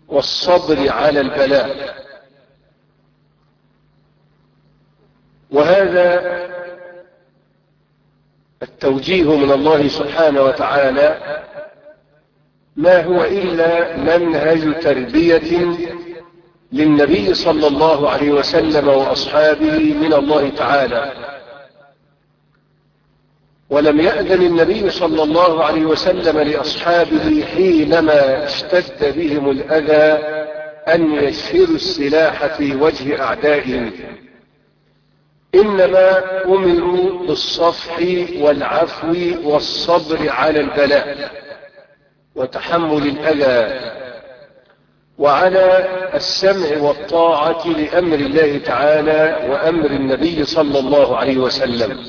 والصبر على البلاء وهذا التوجيه من الله سبحانه وتعالى ما هو إلا منهج تربية للنبي صلى الله عليه وسلم وأصحابه من الله تعالى ولم يأذن النبي صلى الله عليه وسلم لأصحابه حينما اشتد بهم الأذى أن يشهروا السلاح في وجه أعدائهم إنما أمروا بالصفح والعفو والصبر على البلاء وتحمل الأذى وعلى السمع والطاعة لأمر الله تعالى وأمر النبي صلى الله عليه وسلم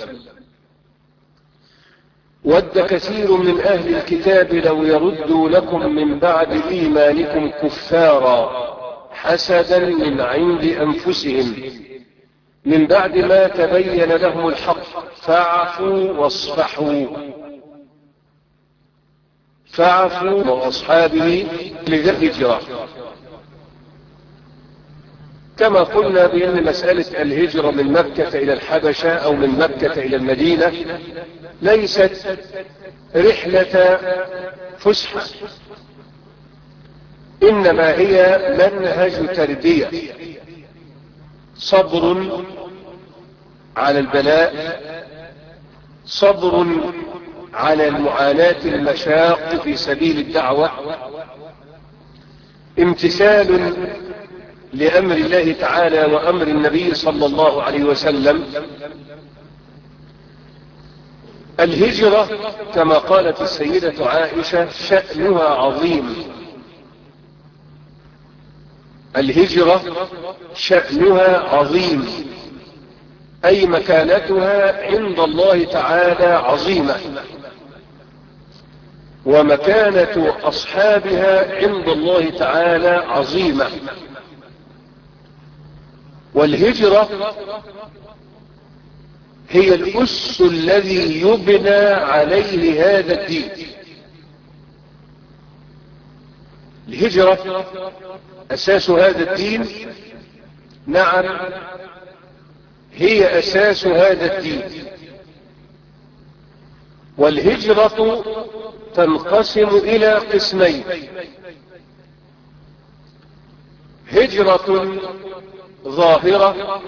ود كثير من أهل الكتاب لو يردوا لكم من بعد إيمانكم كفارا حسدا من عند أنفسهم من بعد ما تبين لهم الحق فاعفوا واصفحوا فاعفوا وأصحابه للهجرة كما قلنا بأن مسألة الهجرة من مكة إلى الحبشة أو من مكة إلى المدينة ليست رحلة فسحة إنما هي منهج تربية صبر على البلاء صبر على المعاناة المشاق في سبيل الدعوة امتثال لأمر الله تعالى وأمر النبي صلى الله عليه وسلم الهجرة كما قالت السيدة عائشة شأنها عظيم الهجرة شأنها عظيم أي مكانتها عند الله تعالى عظيمة ومكانة أصحابها عند الله تعالى عظيمة والهجرة هي الأس الذي يبنى عليه هذا الدين الهجرة أساس هذا الدين نعم هي أساس هذا الدين والهجرة تنقسم إلى قسمين هجرة ظاهرة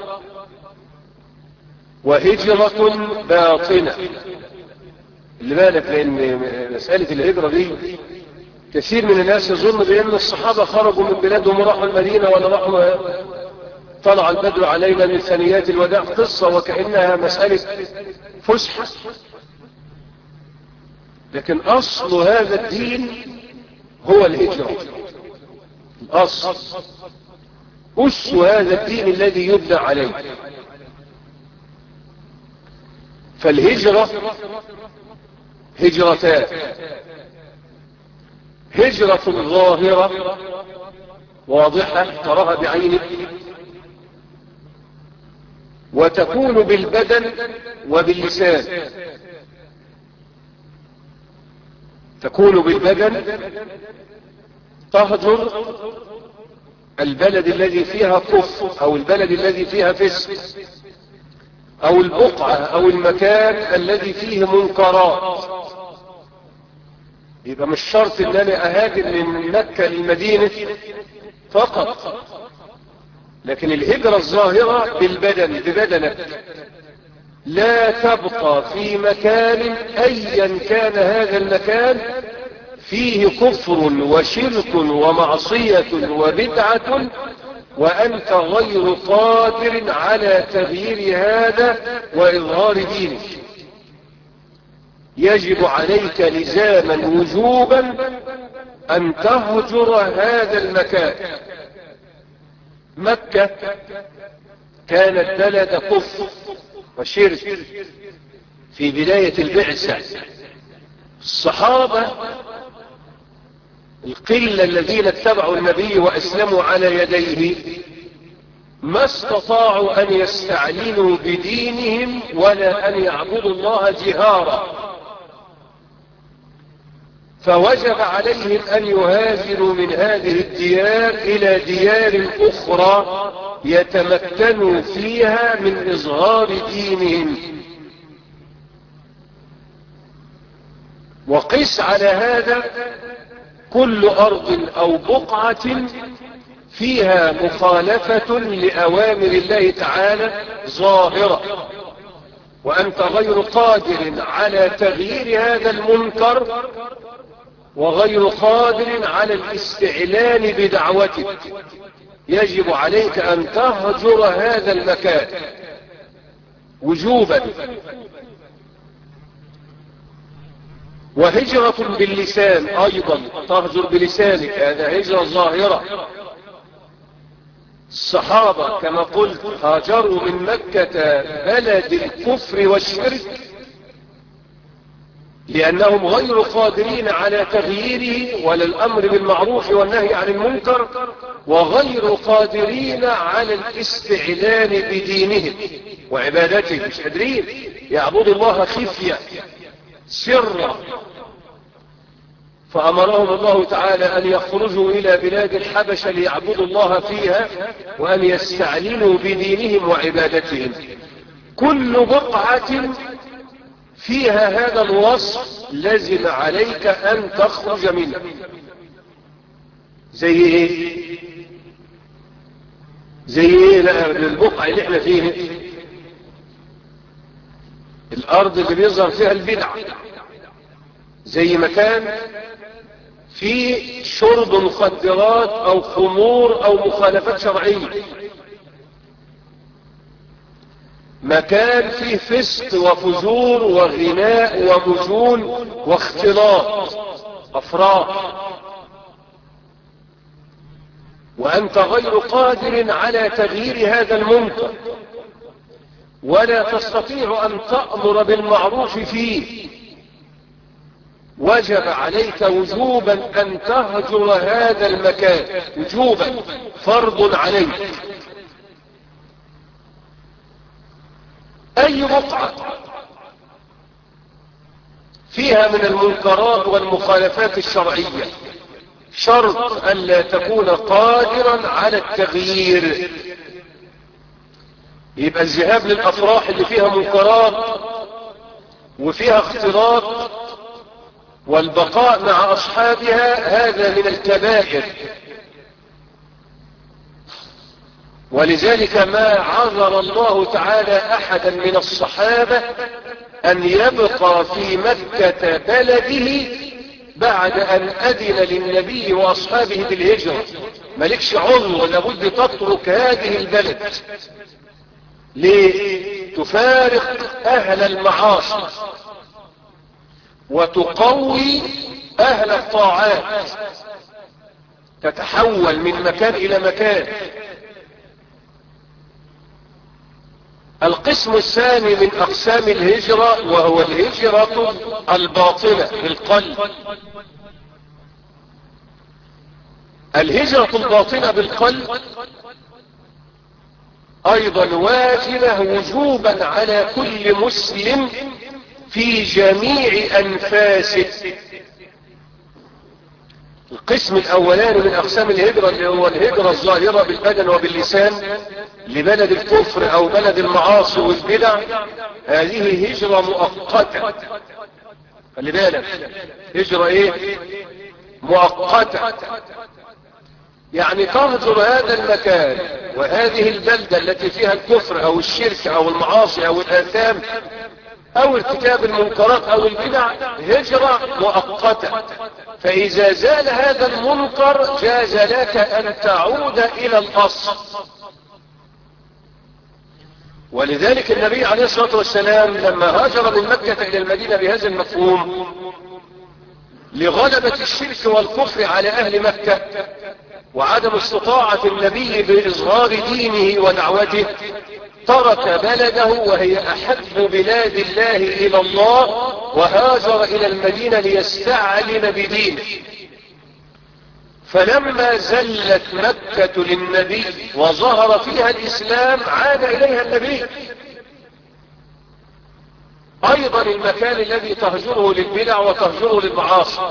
وهجرة باطنة اللي بالك لأن مسألة الهجرة دي كثير من الناس يظن بأن الصحابة خرجوا من بلادهم وراحوا المدينة ولا راحوا طلع البدر علينا من ثنيات الوداع قصة وكأنها مسألة فسحة لكن أصل هذا الدين هو الهجرة الأصل أس هذا الدين الذي يبنى عليه فالهجرة هجرتان هجرة ظاهرة واضحة تراها بعينك وتكون بالبدن وباللسان تكون بالبدن تهجر البلد الذي فيها كفر او البلد الذي فيها فسق او البقعة او المكان الذي فيه منكرات يبقى مش شرط ان انا اهاجر من مكة للمدينة فقط لكن الهجرة الظاهرة بالبدن ببدنك لا تبقى في مكان ايا كان هذا المكان فيه كفر وشرك ومعصية وبدعة وأنت غير قادر على تغيير هذا وإظهار دينك يجب عليك لزاما وجوبا أن تهجر هذا المكان مكة كانت بلد كفر وشرك في بداية البعثة الصحابة القلة الذين اتبعوا النبي وأسلموا على يديه ما استطاعوا أن يستعلنوا بدينهم ولا أن يعبدوا الله جهارا فوجب عليهم أن يهاجروا من هذه الديار إلى ديار أخرى يتمكنوا فيها من إظهار دينهم وقس على هذا كل أرض أو بقعة فيها مخالفة لأوامر الله تعالى ظاهرة وأنت غير قادر على تغيير هذا المنكر وغير قادر على الاستعلان بدعوتك يجب عليك أن تهجر هذا المكان وجوبا وهجرة باللسان أيضا تهجر بلسانك هذا هجرة ظاهرة الصحابة كما قلت هاجروا من مكة بلد الكفر والشرك لأنهم غير قادرين على تغييره ولا الأمر بالمعروف والنهي عن المنكر وغير قادرين على الاستعلان بدينهم وعبادتهم مش قادرين يعبدوا الله خفية سرا فأمرهم الله تعالى أن يخرجوا إلى بلاد الحبشة ليعبدوا الله فيها وأن يستعلنوا بدينهم وعبادتهم كل بقعة فيها هذا الوصف لزم عليك أن تخرج منه زي ايه زي ايه البقعة اللي احنا فيها الارض اللي بيظهر فيها البدع زي مكان فيه شرب مخدرات او خمور او مخالفات شرعية مكان فيه فسق وفجور وغناء ومجون واختلاط افراح وانت غير قادر على تغيير هذا المنكر ولا تستطيع ان تأمر بالمعروف فيه وجب عليك وجوبا ان تهجر هذا المكان وجوبا فرض عليك اي بقعة فيها من المنكرات والمخالفات الشرعية شرط ألا تكون قادرا على التغيير يبقى الذهاب للأفراح اللي فيها منكرات وفيها اختلاط والبقاء مع أصحابها هذا من الكبائر ولذلك ما عذر الله تعالى أحدا من الصحابة أن يبقى في مكة بلده بعد أن أذن للنبي وأصحابه بالهجرة مالكش عذر لابد تترك هذه البلد لتفارق أهل المعاصي وتقوي أهل الطاعات تتحول من مكان إلى مكان القسم الثاني من أقسام الهجرة وهو الهجرة الباطنة بالقلب الهجرة الباطنة بالقلب أيضا واجبة وجوبا على كل مسلم في جميع أنفاسه القسم الأولاني من أقسام الهجرة اللي هو الهجرة الظاهرة بالبدن وباللسان لبلد الكفر أو بلد المعاصي والبدع هذه هجرة مؤقتة خلي بالك هجرة إيه مؤقتة يعني تهجر هذا المكان وهذه البلدة التي فيها الكفر أو الشرك أو المعاصي أو الآثام او ارتكاب المنكرات او البدع هجرة مؤقتة فاذا زال هذا المنكر جاز لك ان تعود الى الاصل ولذلك النبي عليه الصلاة والسلام لما هاجر من مكة الى المدينة بهذا المفهوم لغلبة الشرك والكفر على اهل مكة وعدم استطاعة النبي بإظهار دينه ودعوته ترك بلده وهي أحب بلاد الله إلى الله وهاجر إلى المدينة ليستعلن بدينه فلما زلت مكة للنبي وظهر فيها الإسلام عاد إليها النبي ايضا المكان الذي تهجره للبدع وتهجره للمعاصي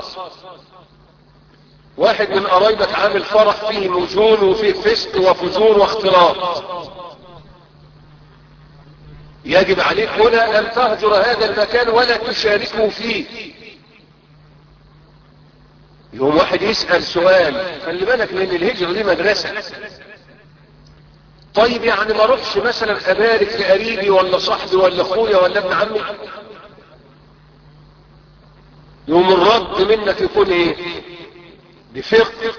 واحد من قرايبك عامل فرح فيه مجون وفيه فسق وفجور واختلاط يجب عليك هنا ان تهجر هذا المكان ولا تشاركه فيه يوم واحد يسأل سؤال خلي بالك لان الهجرة دي مدرسة طيب يعني ما اروحش مثلا ابارك لقريبي ولا صاحبي ولا اخويا ولا ابن عمي يوم الرد منك يكون ايه بفقه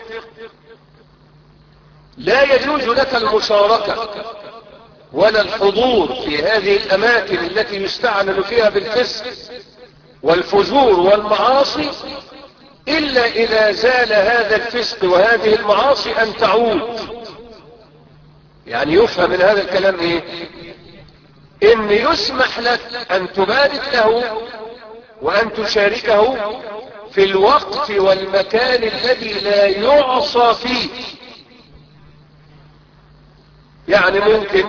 لا يجوز لك المشاركة ولا الحضور في هذه الاماكن التي يستعمل فيها بالفسق والفجور والمعاصي الا اذا زال هذا الفسق وهذه المعاصي ان تعود يعني يفهم من هذا الكلام ايه ان يسمح لك ان تبارك له وان تشاركه في الوقت والمكان الذي لا يعصى فيه يعني ممكن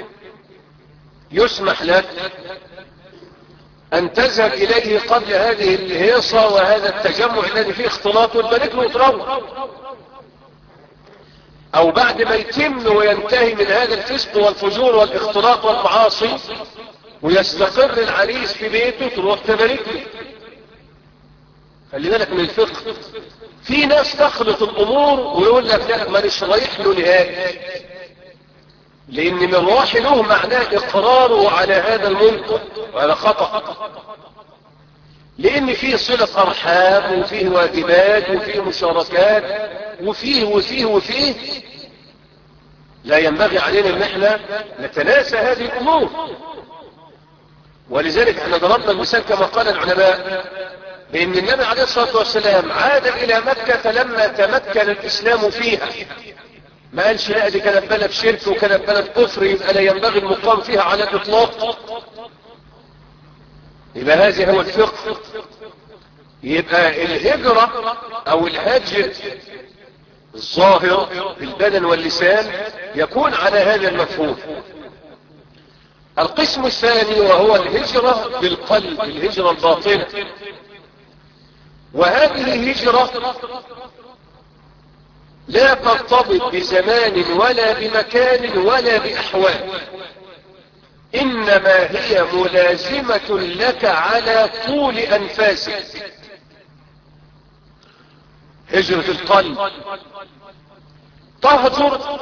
يسمح لك ان تذهب اليه قبل هذه الهيصة وهذا التجمع الذي فيه اختلاط وتبارك له وتروح او بعد ما يتم وينتهي من هذا الفسق والفجور والاختلاط والمعاصي ويستقر العريس في بيته تروح تبارك له خلي بالك من الفقه في ناس تخلط الامور ويقول لك لا مانيش رايح له نهائي لان من راح له معناه اقراره على هذا المنكر وهذا خطأ لان فيه صلة ارحام وفيه واجبات وفيه مشاركات وفيه وفيه وفيه لا ينبغي علينا ان احنا نتناسى هذه الامور ولذلك احنا ضربنا المثال كما قال العلماء بان النبي عليه الصلاة والسلام عاد الى مكة لما تمكن الاسلام فيها ما قالش لا دي كانت بلد شرك وكانت بلد كفر يبقى لا ينبغي المقام فيها على الاطلاق يبقى هذا هو الفقه يبقى الهجرة او الهجر الظاهر بالبدن واللسان يكون على هذا المفهوم القسم الثاني وهو الهجرة بالقلب الهجرة الباطنة وهذه الهجرة لا ترتبط بزمان ولا بمكان ولا بأحوال إنما هي ملازمة لك على طول أنفاسك هجرة القلب تهجر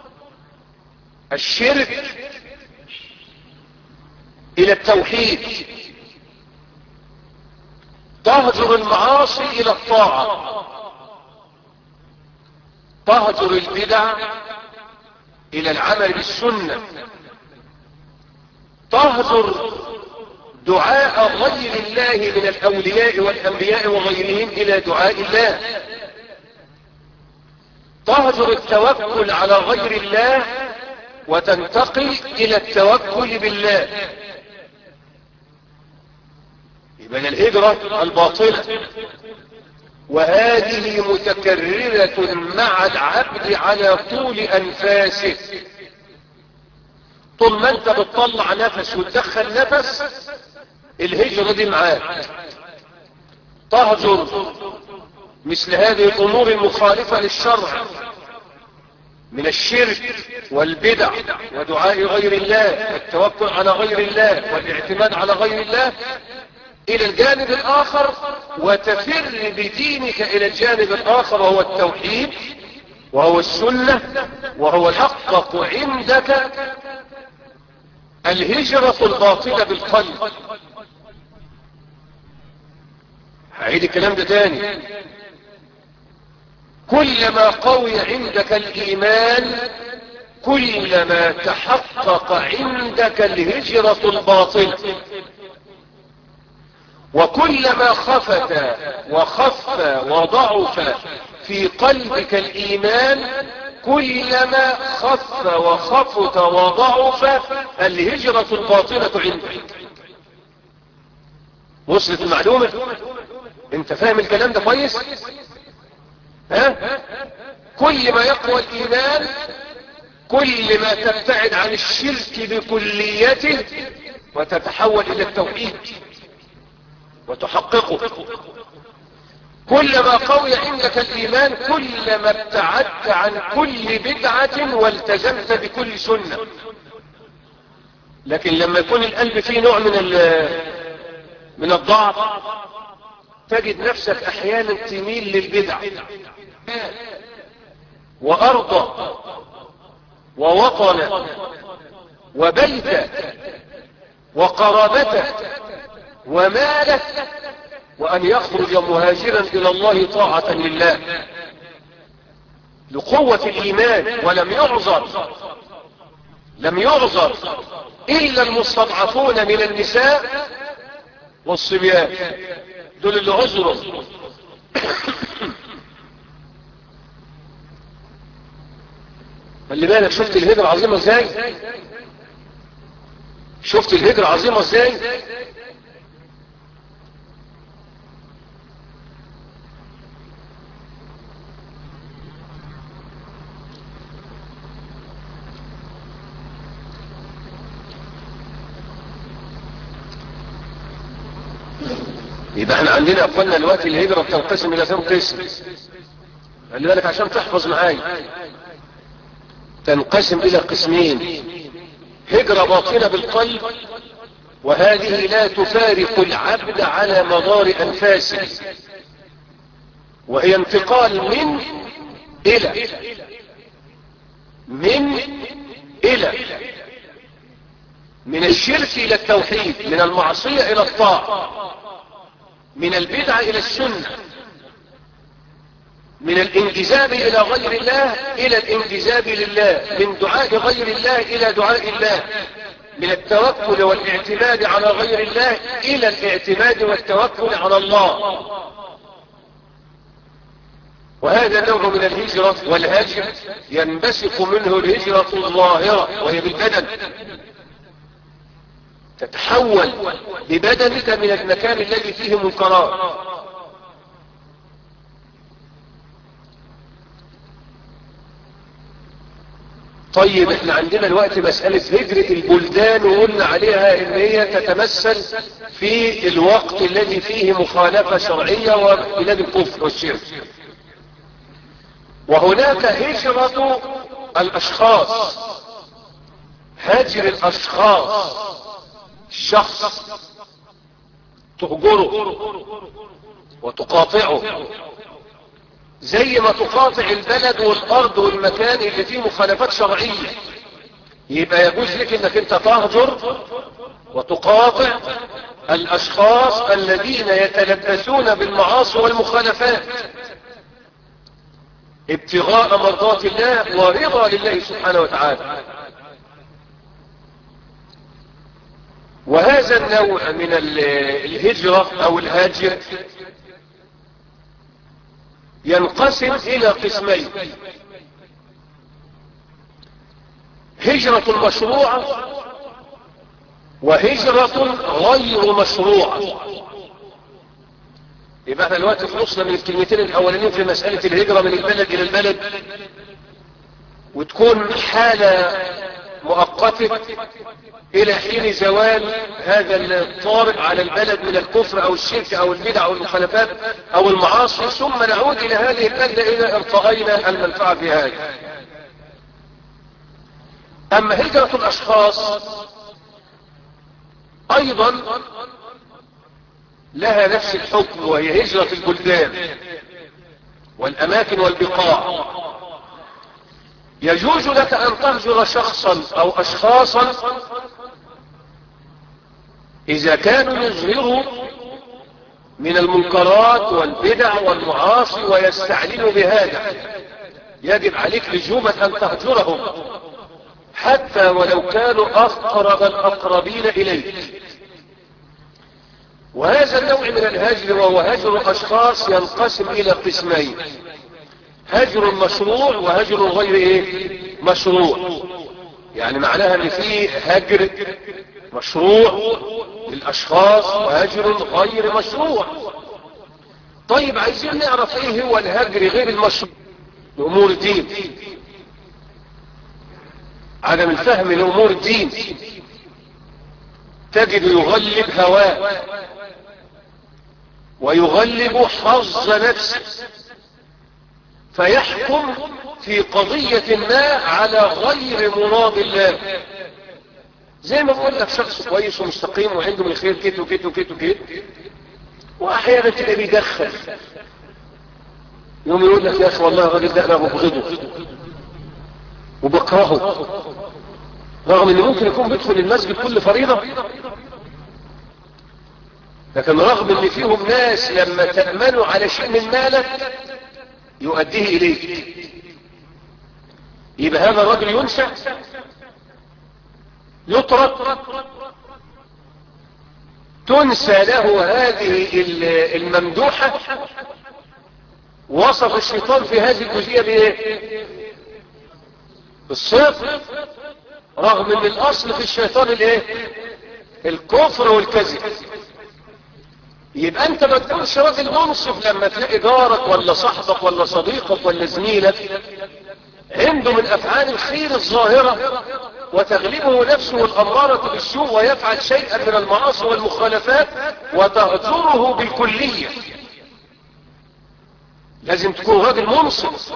الشرك إلى التوحيد تهجر المعاصي إلى الطاعة تهجر البدع الى العمل بالسنة تهجر دعاء غير الله من الاولياء والانبياء وغيرهم الى دعاء الله تهجر التوكل على غير الله وتنتقل الى التوكل بالله يبقى الهجرة الباطلة وهذه متكررة مع العبد على طول أنفاسه طول ما انت بتطلع نفس وتدخل نفس الهجرة دي معاك تهجر مثل هذه الأمور المخالفة للشرع من الشرك والبدع ودعاء غير الله والتوكل على غير الله والاعتماد على غير الله الى الجانب الاخر وتفر بدينك الى الجانب الاخر وهو التوحيد وهو السنة وهو يحقق عندك الهجرة الباطلة بالقلب هعيد الكلام ده تاني كلما قوي عندك الايمان كلما تحقق عندك الهجرة الباطلة وكلما خفت وخف وضعف في قلبك الإيمان كلما خف وخفت وضعف الهجرة الباطنة عندك وصلت المعلومة انت فاهم الكلام ده كويس ها كل ما يقوى الإيمان كل ما تبتعد عن الشرك بكليته وتتحول إلى التوحيد وتحققه كلما قوي عندك الإيمان كلما ابتعدت عن كل بدعة والتزمت بكل سنة لكن لما يكون القلب فيه نوع من من الضعف تجد نفسك أحيانا تميل للبدع وأرضى ووطن وبيت وقرابة وماله وأن يخرج مهاجرا إلى الله طاعة لله لقوة الإيمان ولم يعذر لم يعذر إلا المستضعفون من النساء والصبيان دول اللي عذروا خلي بالك شفت الهجرة عظيمة ازاي شفت الهجرة عظيمة ازاي يبقى احنا عندنا اخواننا دلوقتي الهجرة بتنقسم الى كم قسم خلي بالك عشان تحفظ معايا تنقسم الى قسمين هجرة باطنة بالقلب وهذه لا تفارق العبد على مدار انفاسه وهي انتقال من الى من الى من الشرك الى التوحيد من المعصية الى الطاعة من البدعة الى السنة من الانجذاب الى غير الله الى الانجذاب لله من دعاء غير الله الى دعاء الله من التوكل والاعتماد على غير الله الى الاعتماد والتوكل على الله وهذا نوع من الهجرة والهجر ينبسط منه الهجرة الظاهرة وهي بالبدن تتحول ببدنك من المكان الذي فيه منكرات طيب احنا عندنا الوقت مسألة هجرة البلدان وقلنا عليها ان هي تتمثل في الوقت الذي فيه مخالفة شرعية وبلاد الكفر والشرك وهناك هجرة الاشخاص هاجر الاشخاص الشخص تهجره وتقاطعه زي ما تقاطع البلد والارض والمكان اللي فيه مخالفات شرعية يبقى يجوز لك انك انت تهجر وتقاطع الاشخاص الذين يتلبسون بالمعاصي والمخالفات ابتغاء مرضات الله ورضا لله سبحانه وتعالى وهذا النوع من الهجرة او الهاجر ينقسم الى قسمين هجرة مشروعة وهجرة غير مشروعة يبقى احنا دلوقتي خلصنا من الكلمتين الاولانيين في مسألة الهجرة من البلد الى البلد وتكون حالة مؤقتة الى حين زوال هذا الطارئ على البلد من الكفر او الشرك او البدع او المخالفات او المعاصي ثم نعود الى هذه البلدة اذا ارتقينا المنفعة في هذا اما هجرة الاشخاص ايضا لها نفس الحكم وهي هجرة البلدان والاماكن والبقاع يجوز لك ان تهجر شخصا او اشخاصا اذا كانوا يظهروا من المنكرات والبدع والمعاصي ويستعلنوا بهذا يجب عليك لزوما ان تهجرهم حتى ولو كانوا اقرب الاقربين اليك وهذا النوع من الهجر وهو هجر الاشخاص ينقسم الى قسمين هجر مشروع وهجر غير ايه مشروع يعني معناها ان في هجر مشروع للاشخاص وهجر غير مشروع طيب عايزين نعرف ايه هو الهجر غير المشروع لامور الدين عدم الفهم لامور الدين تجد يغلب هواه ويغلب حظ نفسه فيحكم في قضية ما على غير مراد الله زي ما بقول لك شخص كويس ومستقيم وعنده من الخير كده وكده وكده وكده واحيانا تلاقيه بيدخل يوم يقول لك يا اخي والله الراجل ده انا ببغضه وبكرهه رغم ان ممكن يكون بيدخل المسجد كل فريضة لكن رغم ان فيهم ناس لما تأمنوا على شيء من مالك يؤديه اليك يبقى هذا الرجل ينسى يطرد تنسى له هذه الممدوحة وصف الشيطان في هذه الجزئية بايه بالصفر رغم ان الاصل في الشيطان الايه الكفر والكذب يبقى انت ما تكونش راجل منصف لما تلاقي جارك ولا صاحبك ولا صديقك ولا زميلك عنده من افعال الخير الظاهرة وتغلبه نفسه الامارة بالسوء ويفعل شيئا من المعاصي والمخالفات وتهجره بالكلية لازم تكون راجل منصف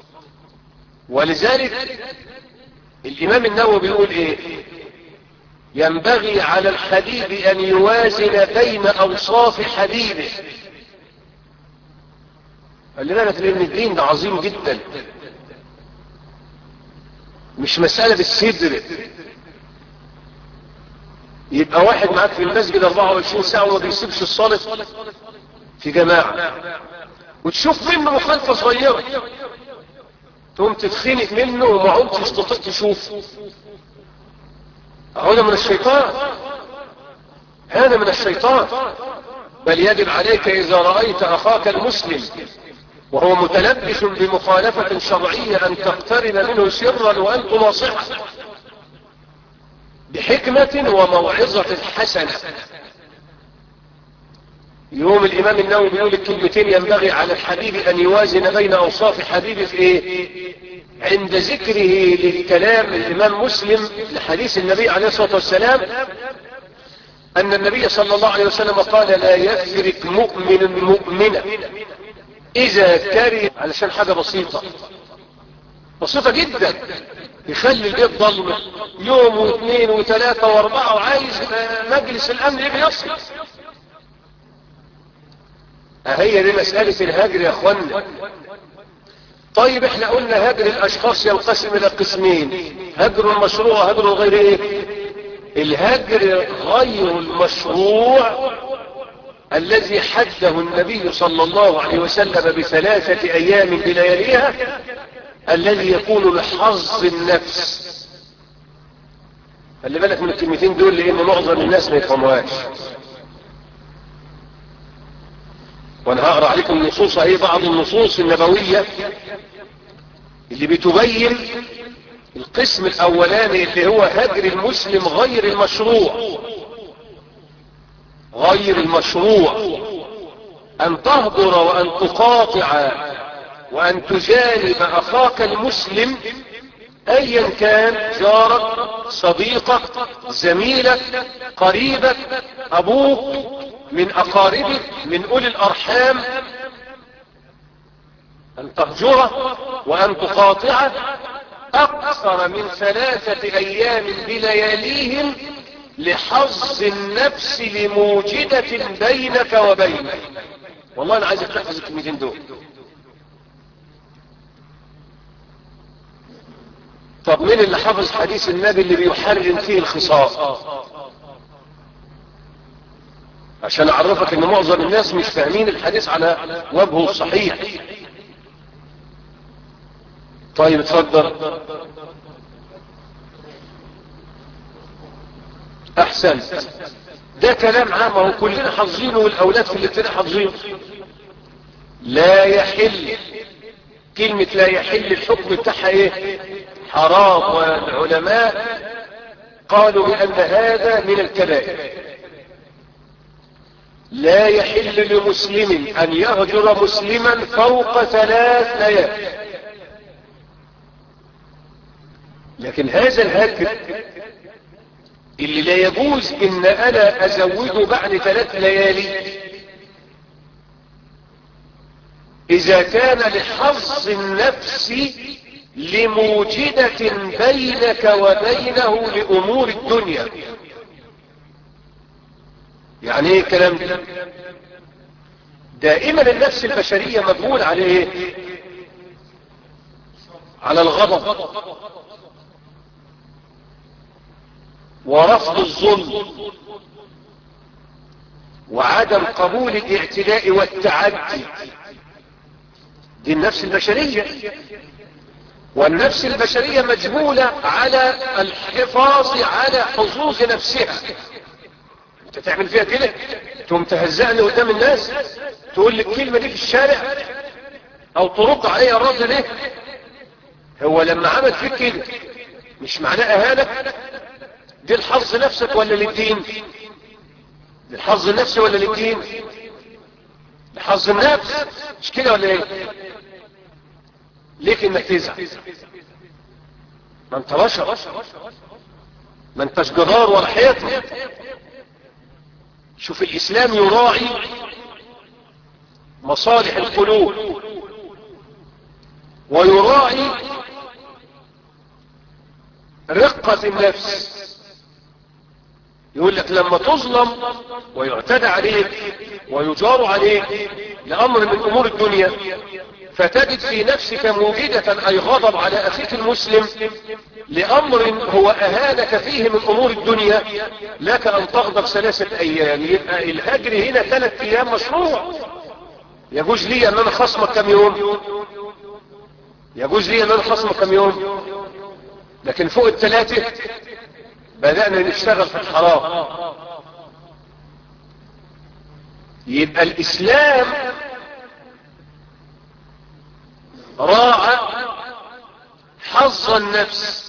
ولذلك الامام النووي بيقول ايه ينبغي على الحبيب ان يوازن بين اوصاف حبيبه قال لنا لان الدين ده عظيم جدا مش مسألة بالصدر يبقى واحد معاك في المسجد 24 ساعة وما بيسيبش الصلاة في جماعة وتشوف منه مخالفة صغيرة تقوم تتخنق منه وما عمتش تطيق تشوفه هذا من الشيطان هذا من الشيطان بل يجب عليك إذا رأيت أخاك المسلم وهو متلبس بمخالفة شرعية أن تقترب منه سرا وأن تناصحه بحكمة وموعظة حسنة يوم الإمام النووي بيقول الكلمتين ينبغي على الحبيب أن يوازن بين أوصاف حبيبه في إيه عند ذكره للكلام الإمام مسلم لحديث النبي عليه الصلاة والسلام أن النبي صلى الله عليه وسلم قال لا يفرك مؤمن مؤمنة إذا كره علشان حاجة بسيطة بسيطة جدا يخلي البيت ضلمة يوم واثنين وثلاثة واربعة وعايز مجلس الأمن يجي يصل هي دي مسألة الهجر يا اخوانا طيب احنا قلنا هجر الاشخاص ينقسم الى قسمين هجر المشروع وهجر الغير ايه الهجر غير المشروع الذي حده النبي صلى الله عليه وسلم بثلاثة ايام بلياليها الذي يكون لحظ النفس خلي بالك من الكلمتين دول لان معظم الناس ما يفهموهاش وانا هقرا عليكم النصوص اهي بعض النصوص النبوية اللي بتبين القسم الاولاني اللي هو هجر المسلم غير المشروع غير المشروع ان تهجر وان تقاطع وان تجانب اخاك المسلم ايا كان جارك صديقك زميلك قريبك ابوك من اقاربك من اولي الارحام ان تهجره وان تقاطعه اكثر من ثلاثة ايام بلياليهم لحظ النفس لموجدة بينك وبينه والله انا عايزك تحفظ الكلمتين دول طب مين اللي حفظ حديث النبي اللي بيحرم فيه الخصاء عشان اعرفك ان معظم الناس مش فاهمين الحديث على وجهه الصحيح طيب اتفضل احسن ده كلام عام اهو كلنا حافظينه والاولاد في الابتدائي حافظينه لا يحل كلمة لا يحل الحكم بتاعها ايه حرام والعلماء قالوا بان هذا من الكبائر لا يحل لمسلم ان يهجر مسلما فوق ثلاث ليال لكن هذا الهجر اللي لا يجوز ان انا ازوده بعد ثلاث ليالي اذا كان لحظ النفس لموجدة بينك وبينه لامور الدنيا يعني ايه الكلام ده دائما النفس البشرية مجبول على ايه على الغضب ورفض الظلم وعدم قبول الاعتداء والتعدي دي النفس البشرية والنفس البشرية مجبولة على الحفاظ على حظوظ نفسها انت تعمل فيها كده تقوم تهزقني قدام الناس تقول لي الكلمة دي في الشارع او ترد عليا الرد ليه هو لما عمل فيك كده مش معناه اهانك دي الحظ نفسك ولا للدين دي الحظ النفسي ولا للدين الحظ النفس مش كده ولا ايه ليك انك تزعل ما انت بشر ما انتش جدار ولا حيطه شوف الاسلام يراعي مصالح القلوب ويراعي رقة النفس يقول لك لما تظلم ويعتدى عليك ويجار عليك لأمر من أمور الدنيا فتجد في نفسك موجدة أي غضب على أخيك المسلم لأمر هو أهانك فيه من أمور الدنيا لك أن تغضب ثلاثة أيام يبقى الهجر هنا ثلاثة أيام مشروع يجوز لي أن أنا خصمك كم يوم يجوز لي أن أنا خصمك كم يوم لكن فوق الثلاثة بدأنا نشتغل في الحرام يبقى الإسلام راعى حظ النفس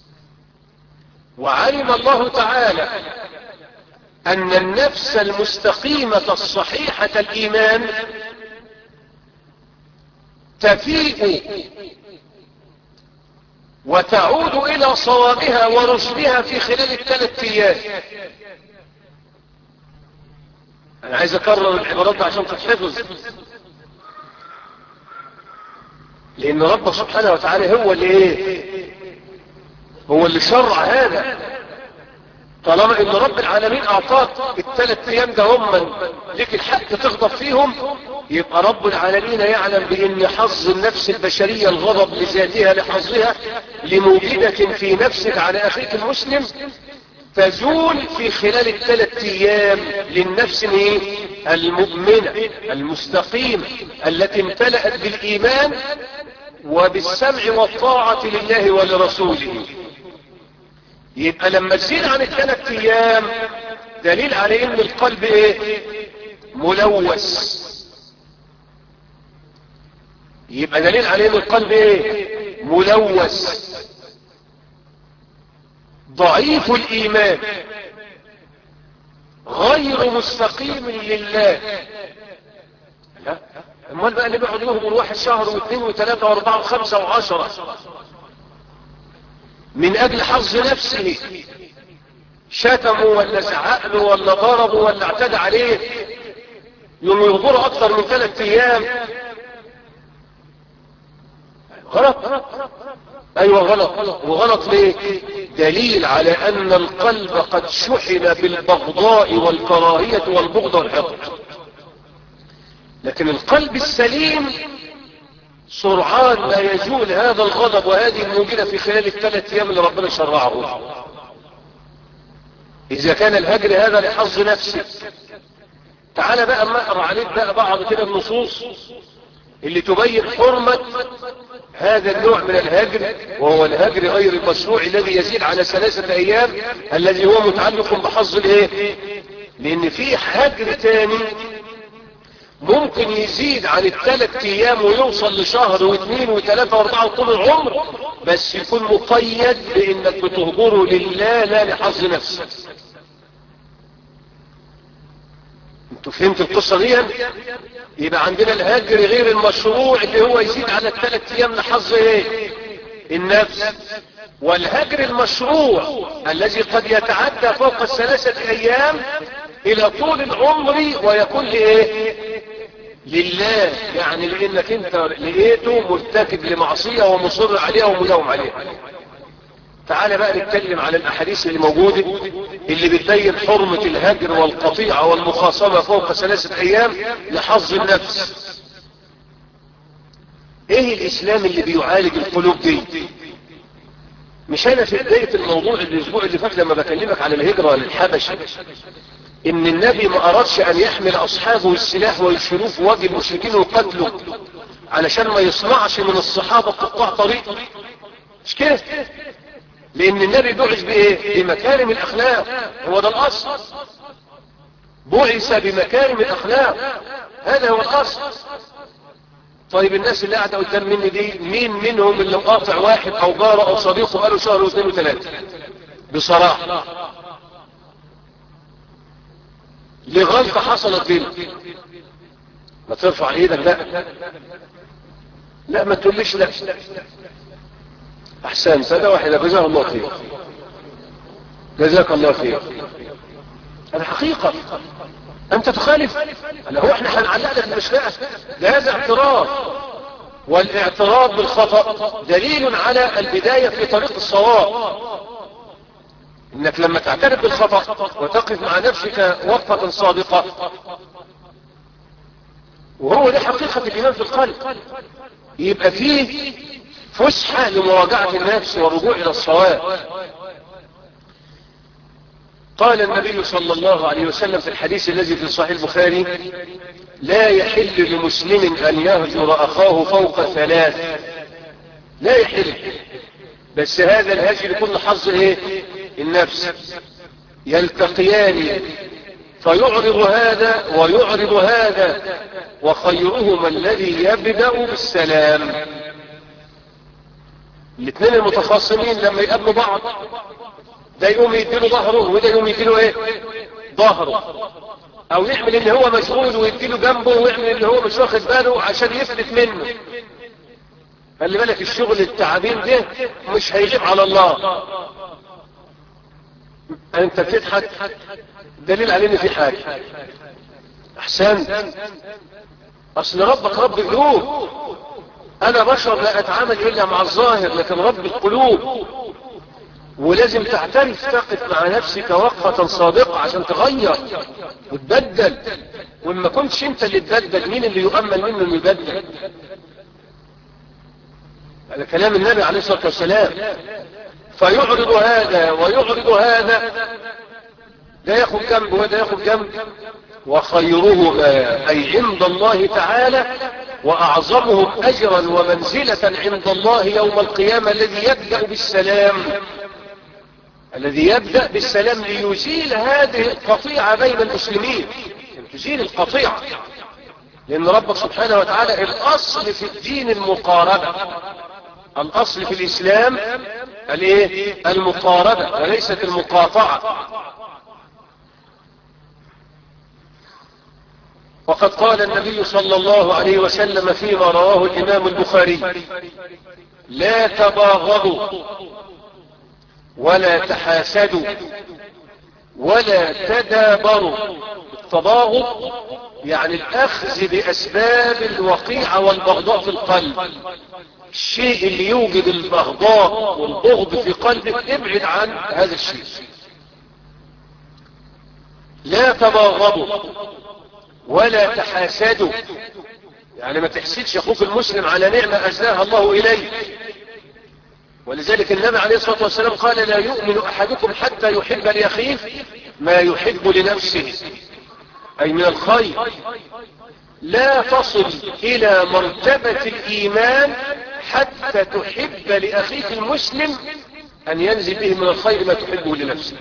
وعلم الله تعالى أن النفس المستقيمة الصحيحة الإيمان تفيء وتعود إلى صوابها ورشدها في خلال الثلاث أيام أنا عايز أكرر العبارات دي عشان تتحفظ لأن رب سبحانه وتعالى هو اللي إيه هو اللي شرع هذا طالما ان رب العالمين اعطاك الثلاث ايام ده هم لك الحق تغضب فيهم يبقى رب العالمين يعلم بان حظ النفس البشرية الغضب لذاتها لحظها لموجدة في نفسك على اخيك المسلم تزول في خلال الثلاث ايام للنفس ايه المؤمنة المستقيمة التي امتلأت بالايمان وبالسمع والطاعة لله ولرسوله يبقى لما تزيد عن الثلاث ايام دليل على ان القلب ايه ملوث يبقى دليل على ان القلب ايه ملوث ضعيف الايمان غير مستقيم لله لا امال بقى اللي بيقعد يهجر واحد شهر واثنين وثلاثة واربعة وخمسة وعشرة من اجل حظ نفسه شتموا ولا زعقوا ولا ضربوا ولا اعتدى عليه يوم يغضروا اكثر من ثلاث ايام غلط ايوه غلط وغلط ليه دليل على ان القلب قد شحن بالبغضاء والكراهية والبغض والحقد لكن القلب السليم سرعان ما يزول هذا الغضب وهذه الموجودة في خلال الثلاث ايام اللي ربنا شرعه اذا كان الهجر هذا لحظ نفسك تعال بقى ما اقرا عليك بقى بعض كده النصوص اللي تبين حرمة هذا النوع من الهجر وهو الهجر غير المشروع الذي يزيد على ثلاثة ايام الذي هو متعلق بحظ الايه لان في هجر تاني ممكن يزيد عن الثلاث ايام ويوصل لشهر واثنين وثلاثة واربعة طول العمر بس يكون مقيد بانك بتهجره لله لا لحظ نفسك انتوا فهمتوا القصة دي يبقى عندنا الهجر غير المشروع اللي هو يزيد على الثلاث ايام لحظ ايه النفس والهجر المشروع الذي قد يتعدى فوق الثلاثة ايام الى طول العمر ويكون لايه لله يعني لانك انت لقيته مرتكب لمعصية ومصر عليها ومداوم عليها تعال بقى نتكلم على الاحاديث اللي موجودة اللي بتبين حرمة الهجر والقطيعة والمخاصمة فوق ثلاثة ايام لحظ النفس ايه الاسلام اللي بيعالج القلوب دي مش انا في بداية الموضوع الاسبوع اللي فات لما بكلمك على الهجرة للحبشة ان النبي ما ارادش ان يحمل اصحابه السلاح ويشيلوه في وجه المشركين وقتله علشان ما يصنعش من الصحابة قطاع طريق مش كده لان النبي بعث بايه بمكارم الاخلاق هو ده الاصل بعث بمكارم الاخلاق هذا هو الاصل طيب الناس اللي قاعده قدام مني دي مين منهم اللي مقاطع واحد او جاره او صديقه بقاله شهر واثنين وثلاثه بصراحه لغلطه حصلت بينا ما ترفع ايدك لا لا ما تقوليش لا احسنت هذا واحد جزاه الله خير جزاك الله خير هذا حقيقة انت تخالف هو احنا هنعلق لك المشنقة ده هذا اعتراض والاعتراض بالخطأ دليل على البداية في طريق الصواب انك لما تعترف بالخطأ وتقف مع نفسك وقفة صادقة وهو ده حقيقة الإيمان في القلب يبقى فيه فسحة لمراجعة النفس والرجوع إلى الصواب قال النبي صلى الله عليه وسلم في الحديث الذي في صحيح البخاري لا يحل لمسلم أن يهجر أخاه فوق ثلاث لا يحل بس هذا الهجر يكون حظ ايه النفس يلتقيان فيعرض هذا ويعرض هذا وخيرهما الذي يبدأ بالسلام الاثنين المتخاصمين لما يقابلوا بعض ده يقوم يديله ظهره وده يقوم يديله ايه ظهره او يعمل ان هو مشغول ويديله جنبه ويعمل ان هو مش واخد باله عشان يفلت منه خلي بالك الشغل التعابين ده مش هيغيب على الله انت بتضحك دليل على ان في حاجه احسن اصل ربك رب قلوب انا بشر لا اتعامل الا مع الظاهر لكن رب القلوب ولازم تعترف تقف مع نفسك وقفة صادقة عشان تغير وتبدل وما كنتش انت اللي تبدل مين اللي يؤمن منه انه يبدل هذا كلام النبي عليه الصلاة والسلام فيعرض هذا ويعرض هذا ده ياخد جنب وده ياخد جنب وخيرهما أي عند الله تعالى وأعظمهم أجرا ومنزلة عند الله يوم القيامة الذي يبدأ بالسلام الذي يبدأ بالسلام ليزيل هذه القطيعة بين المسلمين تزيل القطيعة لأن ربك سبحانه وتعالى الأصل في الدين المقاربة الأصل في الإسلام الايه المقاربة وليست المقاطعة وقد قال النبي صلى الله عليه وسلم فيما رواه الإمام البخاري لا تباغضوا ولا تحاسدوا ولا تدابروا التباغض يعني الأخذ بأسباب الوقيعة والبغضاء في القلب الشيء اللي يوجد البغضاء والبغض في قلبك ابعد عن هذا الشيء لا تباغضوا ولا تحاسدوا يعني ما تحسدش اخوك المسلم على نعمة أجلاها الله إليه ولذلك النبي عليه الصلاة والسلام قال لا يؤمن أحدكم حتى يحب لأخيه ما يحب لنفسه أي من الخير لا تصل إلى مرتبة الإيمان حتى تحب لأخيك المسلم أن ينزل به من الخير ما تحبه لنفسك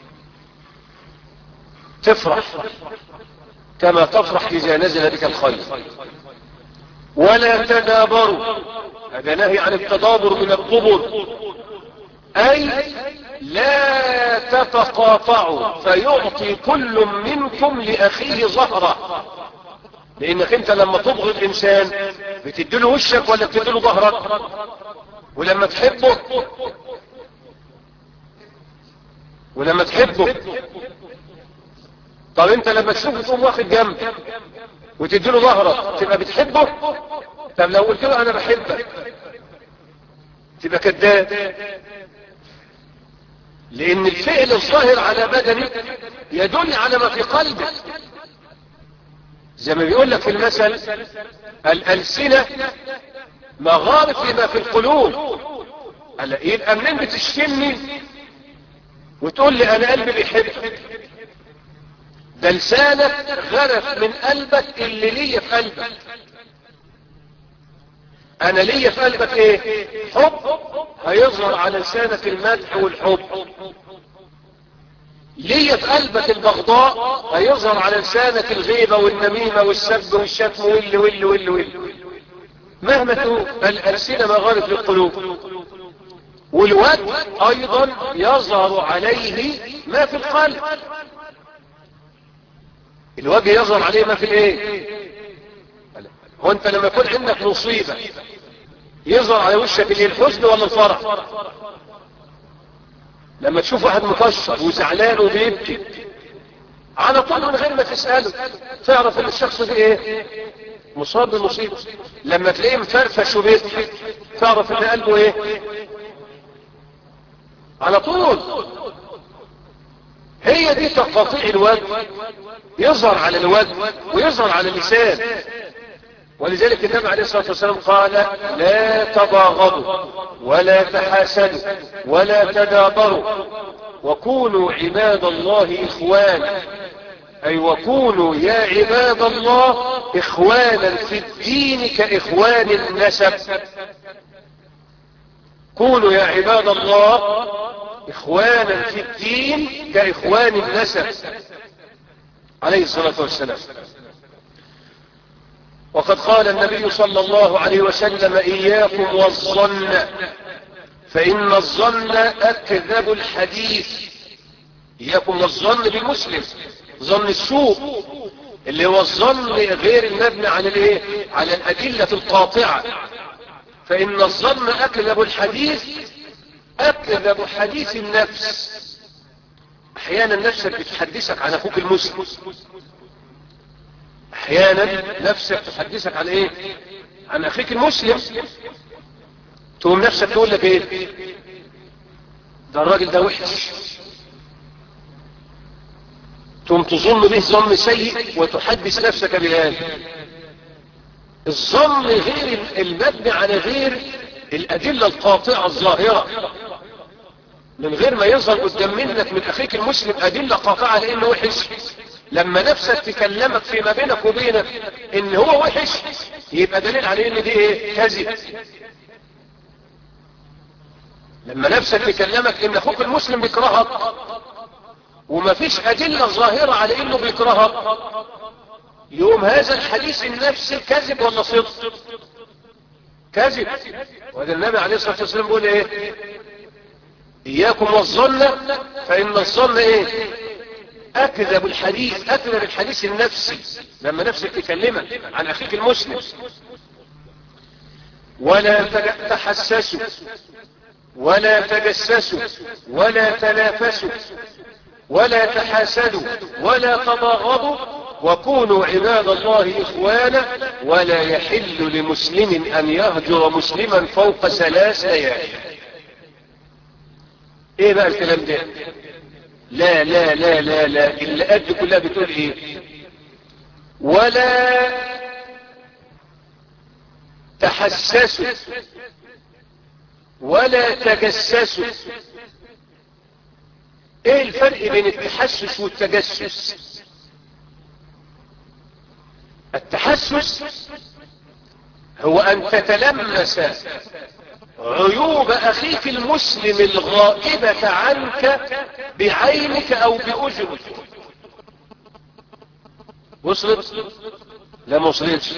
تفرح كما تفرح إذا نزل بك الخير ولا تدابروا هذا نهي عن التدابر من القبر أي لا تتقاطعوا فيعطي كل منكم لأخيه ظهره لأنك أنت لما تبغض إنسان بتديله وشك ولا بتديله ظهرك ولما تحبه ولما تحبه طب انت لما تشوفه تقوم واخد جنب وتديله ظهرك تبقى بتحبه طب لو قلت له انا بحبك تبقى كذاب لان الفعل الظاهر على بدنك يدل على ما في قلبك زي ما بيقول لك في المثل الألسنة مغارف لما في القلوب هلا يبقى منين بتشتمني وتقول لي انا قلبي بيحبك ده لسانك غرف من قلبك اللي ليا في قلبك انا ليا في قلبك ايه حب هيظهر على لسانك المدح والحب ليا في قلبك البغضاء هيظهر على لسانك الغيبة والنميمة والسب والشتم واللي واللي واللي واللي مهما تقول الألسنة مغارب للقلوب والوجه أيضا يظهر عليه ما في القلب الوجه يظهر عليه ما في الايه هو انت لما يكون عندك مصيبة يظهر على وشك الايه الحزن ولا الفرح لما تشوف واحد مكشر وزعلان وبيبكي على طول من غير ما تسأله تعرف ان الشخص ده ايه مصاب بمصيبة لما تلاقيه مفرفش وبيبكي تعرف ان قلبه ايه على طول هي دي تقاطيع الوجه يظهر على الوجه ويظهر على اللسان ولذلك النبي عليه الصلاة والسلام قال لا تباغضوا ولا تحاسدوا ولا تدابروا وكونوا عباد الله إخوانا أي وكونوا يا عباد الله إخوانا في الدين كإخوان النسب كونوا يا عباد الله إخوانا في الدين كإخوان النسب عليه الصلاة والسلام وقد قال النبي صلى الله عليه وسلم إياكم والظن فإن الظن أكذب الحديث إياكم والظن بالمسلم ظن السوء اللي هو الظن غير المبني على الايه على الأدلة القاطعة فإن الظن أكذب الحديث أكذب حديث النفس أحيانا نفسك بتحدثك عن أخوك المسلم احيانا نفسك تحدثك عن ايه عن اخيك المسلم تقوم نفسك تقول لك ايه ده الراجل ده وحش تقوم تظن به ظن سيء وتحدث نفسك بهذا الظن غير المبني على غير الادله القاطعه الظاهره من غير ما يظهر قدام منك من اخيك المسلم ادله قاطعه لانه وحش لما نفسك تكلمك فيما بينك وبينك ان هو وحش يبقى دليل عليه ان دي ايه كذب لما نفسك تكلمك ان اخوك المسلم بيكرهك وما فيش ادلة ظاهرة على انه بيكرهك يوم هذا الحديث النفسي كذب ولا صدق كذب وهذا النبي عليه الصلاة والسلام بيقول ايه اياكم والظن فان الظن ايه اكذب الحديث اكذب الحديث النفسي لما نفسك تكلمك عن اخيك المسلم ولا تحسسوا ولا تجسسوا ولا تنافسوا ولا تحاسدوا ولا تباغضوا وكونوا عباد الله إخوانا ولا يحل لمسلم أن يهجر مسلما فوق ثلاث ليالي ايه بقى الكلام ده لا لا لا لا لا اللي قد كلها بتقول ايه ولا تحسسوا ولا تجسسوا ايه الفرق بين التحسس والتجسس التحسس هو ان تتلمس عيوب اخيك المسلم الغائبة عنك بعينك او باذنك وصلت لا ما وصلتش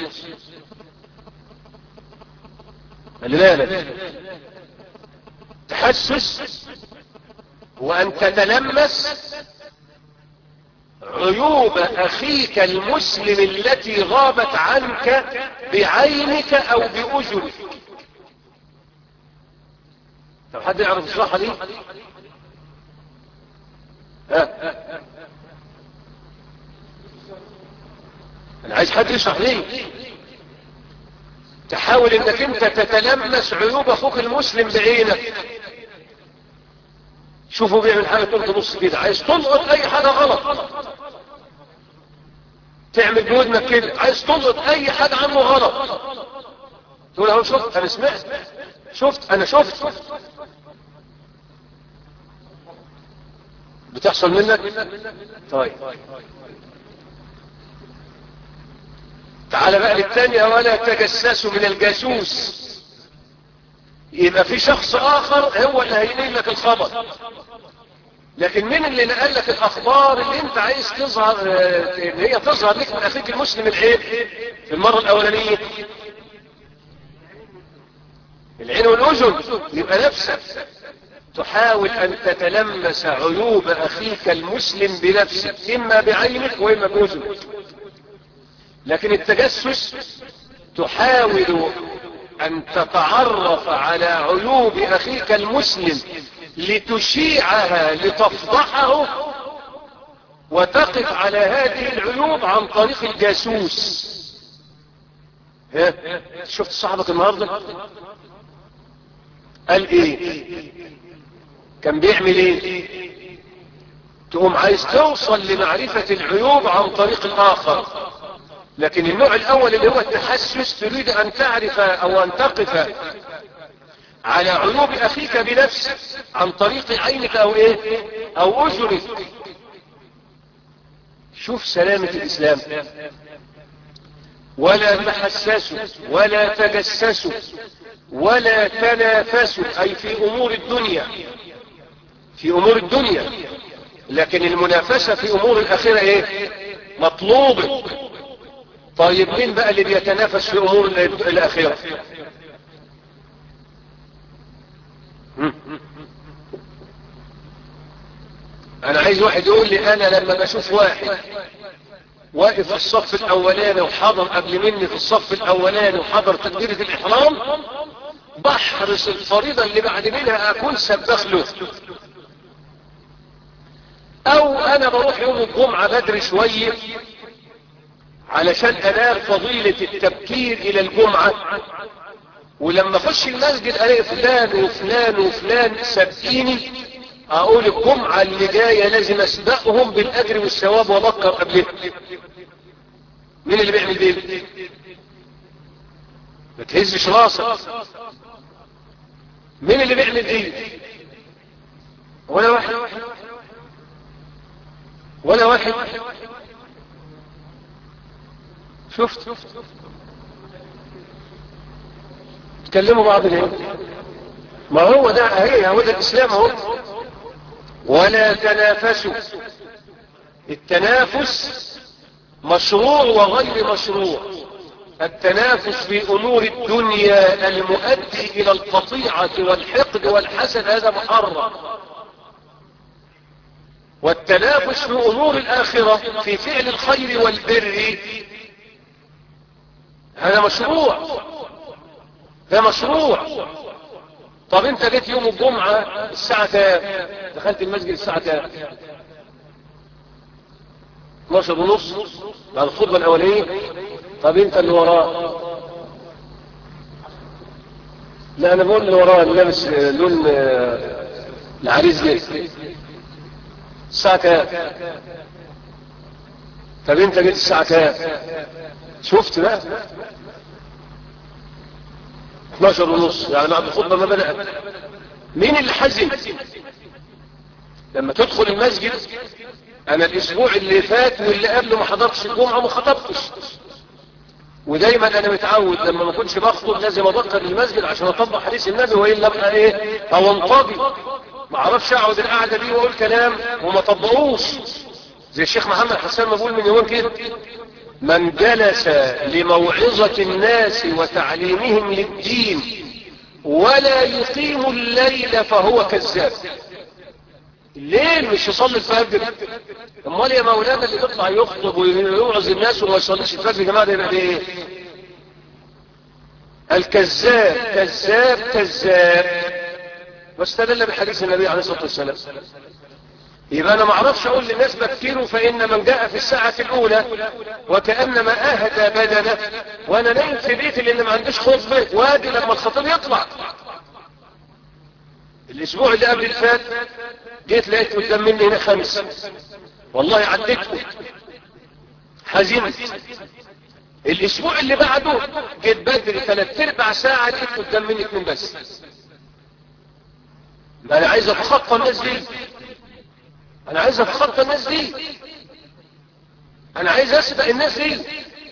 خلي بالك تحسس وان تتلمس عيوب اخيك المسلم التي غابت عنك بعينك او باذنك طب حد يعرف الصراحه دي ها انا عايز حد يشرح لي تحاول انك انت تتلمس عيوب اخوك المسلم بعينك شوفوا بيعمل حاجة تقول تبص كده عايز تلقط اي حاجة غلط تعمل بودنك كده عايز تلقط اي حاجة عنه غلط تقول اهو شفت انا سمعت شفت انا شفت بتحصل منك طيب تعال بقى للثانية ولا تجسسوا من الجاسوس يبقى في شخص اخر هو اللي هينقل لك الخبر لكن مين اللي نقل لك الاخبار اللي انت عايز تظهر ان هي تظهر لك من اخيك المسلم العيب في المرة الاولانية العين والاذن يبقى نفسك تحاول ان تتلمس عيوب اخيك المسلم بنفسك اما بعينك واما باذنك لكن التجسس تحاول ان تتعرف على عيوب اخيك المسلم لتشيعها لتفضحه وتقف على هذه العيوب عن طريق الجاسوس ها شفت صاحبك النهارده قال ايه كان بيعمل ايه تقوم عايز توصل لمعرفة العيوب عن طريق الاخر لكن النوع الاول اللي هو التحسس تريد ان تعرف او ان تقف على عيوب اخيك بنفسك عن طريق عينك او ايه او اذنك شوف سلامة الاسلام ولا تحسسوا ولا تجسسوا ولا تنافسوا اي في امور الدنيا في امور الدنيا لكن المنافسة في امور الاخرة ايه مطلوبة طيب مين بقى اللي بيتنافس في امور الاخرة انا عايز واحد يقول لي انا لما بشوف واحد واقف في الصف الاولاني وحضر قبل مني في الصف الاولاني وحضر تكبيرة الاحرام بحرص الفريضة اللي بعد منها اكون سبخ له او انا بروح يوم الجمعة بدري شوية علشان انال فضيلة التبكير الى الجمعة ولما اخش المسجد الاقي فلان وفلان وفلان سابقيني اقول الجمعة اللي جاية لازم اسبقهم بالاجر والثواب وابكر قبلهم مين اللي بيعمل دي ما تهزش راسك مين اللي بيعمل دي ولا واحد ولا واحد شفت تكلموا بعض ليه ما هو ده هي هو ده الاسلام اهو ولا تنافسوا التنافس مشروع وغير مشروع التنافس في امور الدنيا المؤدي الى القطيعة والحقد والحسد هذا محرم والتنافس في امور الاخرة في فعل الخير والبر هذا مشروع ده مشروع طب انت جيت يوم الجمعة الساعة كام دخلت المسجد الساعة كام 12 ونص بعد الخطبة الاولية طب انت اللي وراه لا انا بقول اللي وراه اللي لابس لون العريس جاي الساعة كام طب انت جيت الساعة كام شفت بقى 12 ونص يعني بعد الخطبة ما بدأت مين اللي حزن لما تدخل المسجد انا الاسبوع اللي فات واللي قبله ما حضرتش الجمعة ما خطبتش ودايما انا متعود لما ما كنتش بخطب لازم ابكر المسجد عشان اطبق حديث النبي والا ابقى ايه او انقضي ما اعرفش اقعد القعده دي واقول كلام وما طبقوش زي الشيخ محمد حسان ما بقول من يومين كده من جلس لموعظة الناس وتعليمهم للدين ولا يقيم الليل فهو كذاب الليل مش يصلي الفجر امال يا مولانا اللي بيطلع يخطب ويوعظ الناس وما يصليش الفجر يا جماعه ده يبقى ايه الكذاب كذاب كذاب واستدل بحديث النبي عليه الصلاه والسلام يبقى انا ما اعرفش اقول للناس بكروا فان من جاء في الساعة الاولى وكأنما اهدى بدنه وانا نايم في بيتي لان ما عنديش خطبة وادي لما الخطيب يطلع الاسبوع اللي قبل الفات جيت لقيت قدام مني هنا خمس والله عديتكم حزنت الاسبوع اللي بعده جيت بدري ثلاث ارباع ساعة لقيت قدام مني اتنين بس ما انا عايز اتخطى الناس دي انا عايز اتخطى الناس دي انا عايز اسبق الناس دي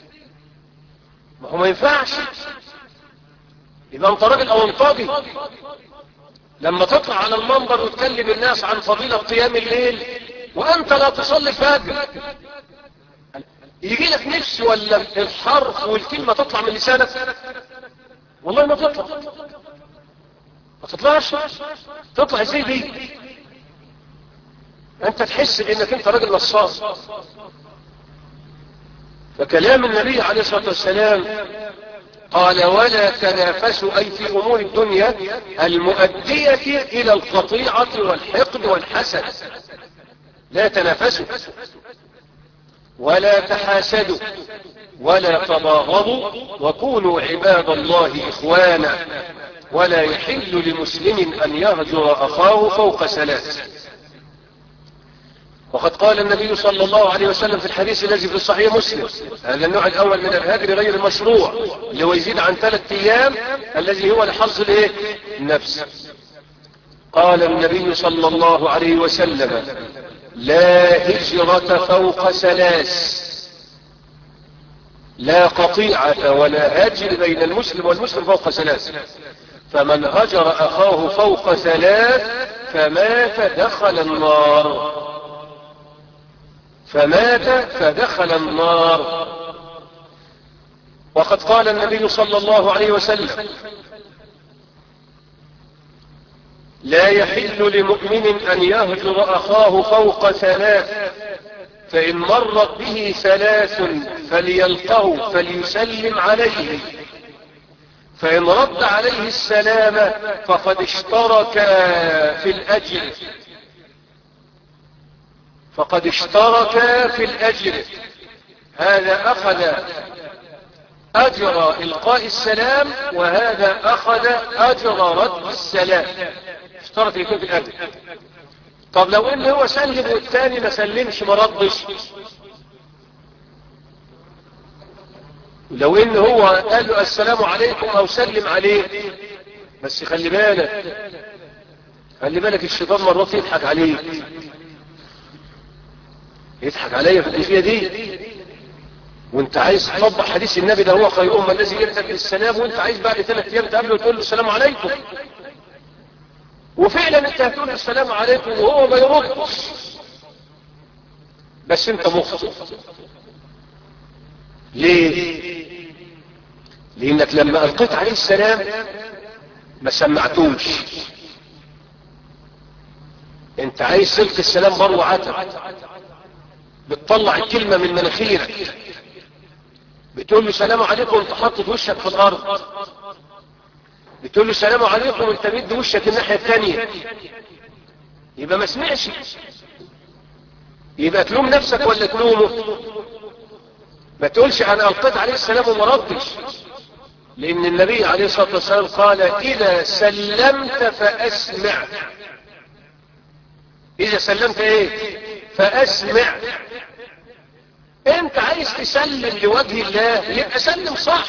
ما هو ما ينفعش يبقى انت راجل او انطاجي لما تطلع على المنبر وتكلم الناس عن فضيلة قيام الليل وانت لا تصلي الفجر يجي لك نفس ولا الحرف والكلمة تطلع من لسانك والله ما تطلع ما تطلعش تطلع ازاي دي انت تحس انك انت راجل نصاص فكلام النبي عليه الصلاة والسلام قال ولا تنافسوا أي في أمور الدنيا المؤدية إلى القطيعة والحقد والحسد لا تنافسوا ولا تحاسدوا ولا تباغضوا وكونوا عباد الله إخوانا ولا يحل لمسلم أن يهجر أخاه فوق ثلاث وقد قال النبي صلى الله عليه وسلم في الحديث الذي في الصحيح مسلم هذا النوع الأول من الهجر غير المشروع اللي هو يزيد عن ثلاثة أيام الذي هو لحظ الايه النفس قال النبي صلى الله عليه وسلم لا هجرة فوق ثلاث لا قطيعة ولا هجر بين المسلم والمسلم فوق ثلاث فمن هجر أخاه فوق ثلاث فمات دخل النار فمات فدخل النار وقد قال النبي صلى الله عليه وسلم لا يحل لمؤمن أن يهجر أخاه فوق ثلاث فإن مرت به ثلاث فليلقه فليسلم عليه فإن رد عليه السلام فقد اشترك في الأجر فقد اشترك في الأجر هذا أخذ أجر إلقاء السلام وهذا أخذ أجر رد السلام اشترك يكون في الأجر طب لو ان هو سلم والتاني ما سلمش ما ردش لو ان هو قال له السلام عليكم او سلم عليه بس خلي بالك خلي بالك الشيطان مرات يضحك عليك يضحك عليا في الكيفية دي وانت عايز تطبق حديث النبي ده هو خير أمة الذي يرتك السلام وانت عايز بعد ثلاث ايام تقابله وتقول له السلام عليكم وفعلا انت هتقول السلام عليكم وهو ما يردش بس انت مخطئ ليه لانك لما القيت عليه السلام ما سمعتوش انت عايز تلقي السلام بر وعتب بتطلع الكلمة من مناخيرك بتقول له سلام عليكم انت حاطط وشك في الارض بتقول له السلام عليكم انت مد وشك الناحية الثانية يبقى ما سمعش يبقى تلوم نفسك ولا تلومه ما تقولش انا القيت عليه السلام وما ردش لان النبي عليه الصلاة والسلام قال اذا سلمت فاسمع اذا سلمت ايه فاسمع انت عايز تسلم لوجه الله يبقى سلم صح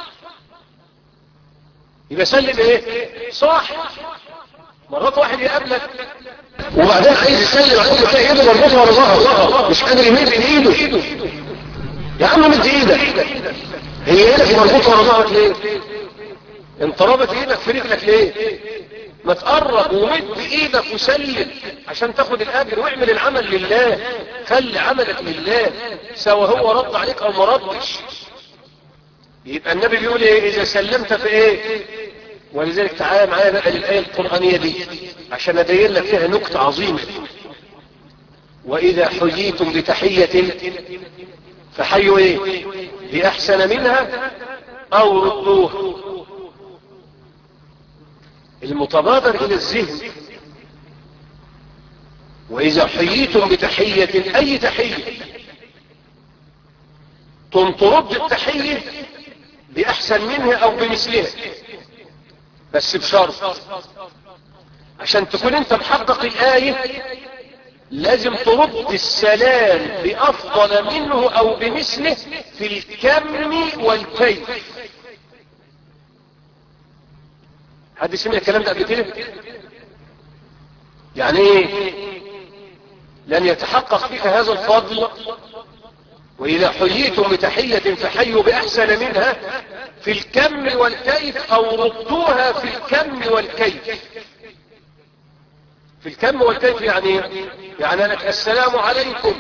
يبقى سلم ايه صح مرات واحد يقابلك وبعدين عايز يسلم عليك تلاقي ايده مربوطه ورا ظهره مش قادر يمد ايده يا عم مد ايدك هي ايدك مربوطه ورا ظهرك ليه انت رابط ايدك في رجلك ليه ما تقرب ومد ايدك وسلم عشان تاخد الاجر واعمل العمل لله خلي عملك لله سواء هو رد عليك او ما ردش يبقى النبي بيقول ايه اذا سلمت في ايه ولذلك تعالى معايا بقى للآية القرآنية دي عشان ابين لك فيها نكتة عظيمة واذا حييتم بتحية فحيوا ايه بأحسن منها او ردوه المتبادر الى الذهن وإذا حييتم بتحية أي تحية ترد التحية بأحسن منها أو بمثلها بس بشرط عشان تكون انت محقق الآية لازم ترد السلام بأفضل منه أو بمثله في الكم والكيف حد سمع الكلام ده قبل كده يعني ايه لن يتحقق فيك هذا الفضل وإذا حييتم بتحية فحيوا بأحسن منها في الكم والكيف أو ردوها في الكم والكيف في الكم والكيف يعني يعني لك السلام عليكم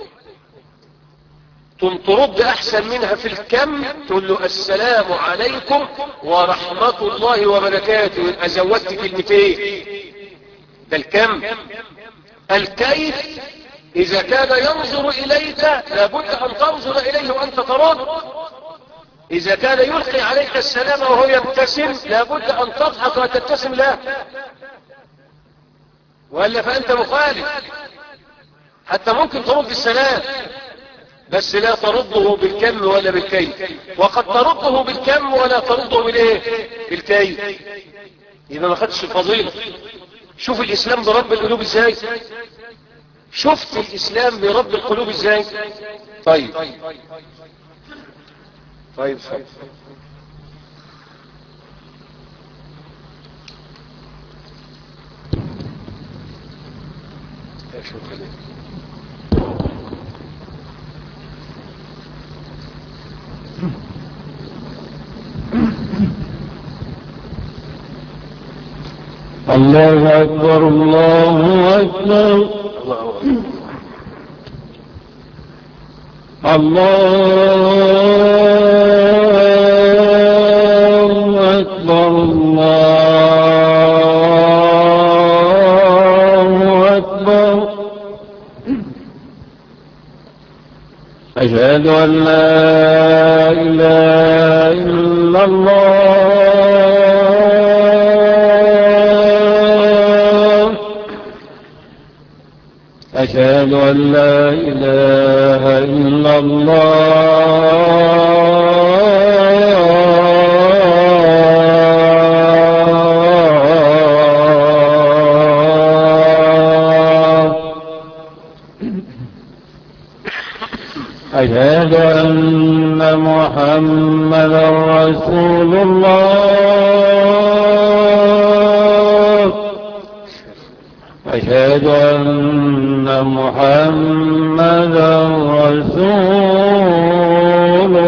ثم ترد أحسن منها في الكم تقول له السلام عليكم ورحمة الله وبركاته يبقى زودت كلمتين ده الكم الكيف إذا كان ينظر إليك لابد أن تنظر إليه وأنت ترد إذا كان يلقي عليك السلام وهو يبتسم لابد أن تضحك وتبتسم له وإلا فأنت مخالف حتى ممكن ترد السلام بس لا ترده بالكم ولا بالكيف وقد ترده بالكم ولا ترده بالايه بالكيف اذا ما خدش الفضيله شوف الاسلام برب القلوب ازاي شفت الاسلام برب القلوب ازاي طيب طيب طيب شكرا الله أكبر الله أكبر الله أكبر الله أكبر أشهد أن لا إله إلا الله أشهد أن لا إله إلا الله أشهد أن محمدا رسول الله أشهد أن محمدا رسول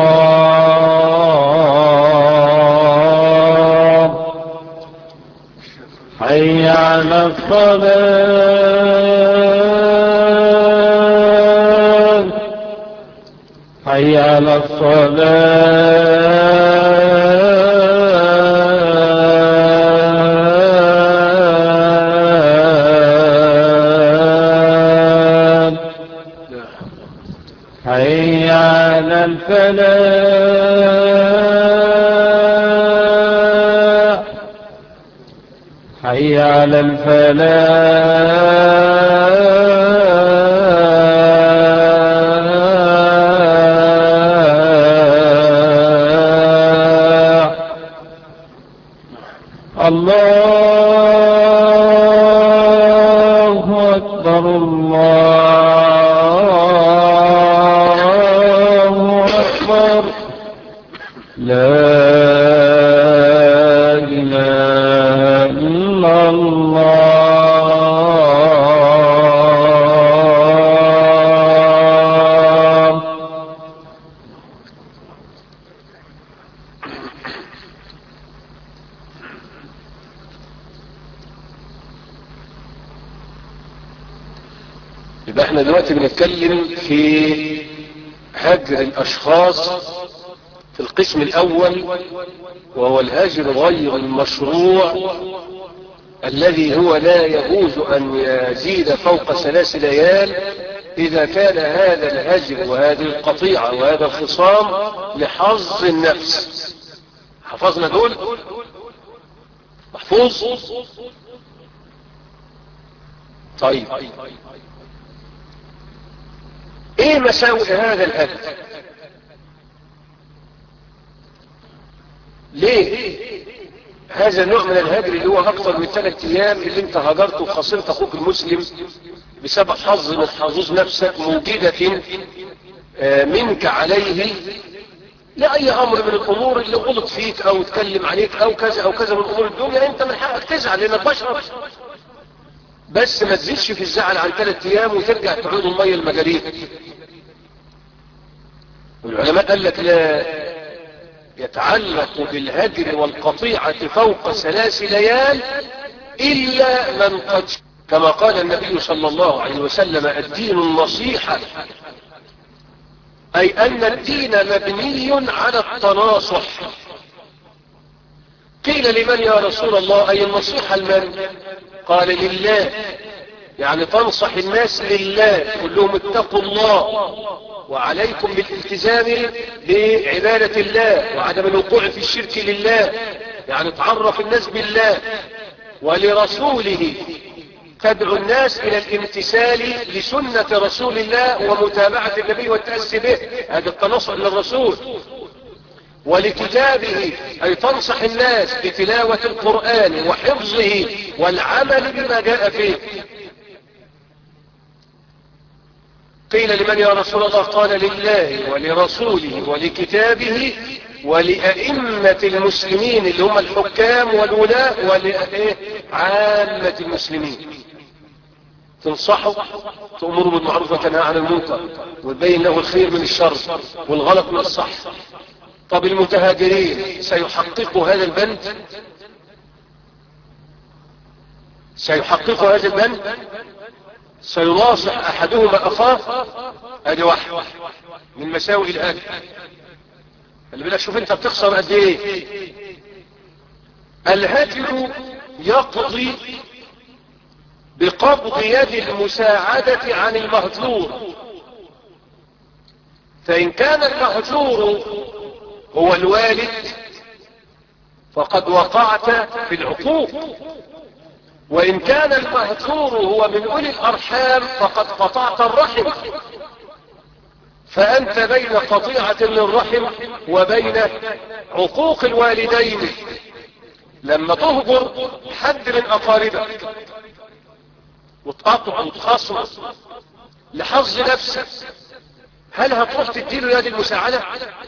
الله حي على الصلاة حي على الصلاة حي على الفلاح حي على الفلاح الله أكبر الله أكبر لا إله إلا الله يبقى احنا دلوقتي بنتكلم في هجر الاشخاص في القسم الاول وهو الهجر غير المشروع الذي هو لا يجوز ان يزيد فوق ثلاث ليال اذا كان هذا الهجر وهذه القطيعة وهذا الخصام لحظ النفس حفظنا دول محفوظ طيب ايه مساوئ هذا الهجر ليه هذا النوع من الهجر اللي هو اكثر من ثلاث ايام اللي انت هجرته وخسرت اخوك المسلم بسبب حظ من حظوظ نفسك موجودة آه، منك عليه لأي أمر من الأمور اللي غلط فيك أو اتكلم عليك أو كذا أو كذا من أمور الدنيا أنت من حقك تزعل لأنك بشر بس ما تزيدش في الزعل عن ثلاث أيام وترجع تعود المية المجاريد والعلماء قال لك لا يتعلق بالهجر والقطيعة فوق ثلاث ليال إلا من قد كما قال النبي صلى الله عليه وسلم الدين النصيحة أي أن الدين مبني على التناصح قيل لمن يا رسول الله أي النصيحة لمن قال لله يعني تنصح الناس لله كلهم اتقوا الله وعليكم بالالتزام بعبادة الله وعدم الوقوع في الشرك لله يعني تعرف الناس بالله ولرسوله تدعو الناس إلى الامتثال لسنة رسول الله ومتابعة النبي والتأسي به هذا التنصح للرسول ولكتابه أي تنصح الناس بتلاوة القرآن وحفظه والعمل بما جاء فيه قيل لمن يا رسول الله قال لله ولرسوله ولكتابه ولأئمة المسلمين اللي هم الحكام والولاء ولعامة المسلمين تنصحوا تأمروا بالمعروف وتنهى عن المنكر وتبين له الخير من الشر والغلط من الصح طب المتهاجرين سيحققوا هذا البند سيحققوا هذا البند سيناصح احدهما اخاه ادي واحد من مساوئ الهاجر اللي بيقول شوف انت بتخسر قد ايه الهاجر يقضي بقبض يد المساعدة عن المهجور فإن كان المهجور هو الوالد فقد وقعت في العقوق وإن كان المهجور هو من أولي الأرحام فقد قطعت الرحم فأنت بين قطيعة للرحم وبين عقوق الوالدين لما تهجر حد من أقاربك وتقطع وتخصم لحظ نفسك هل هتروح تديله يد المساعدة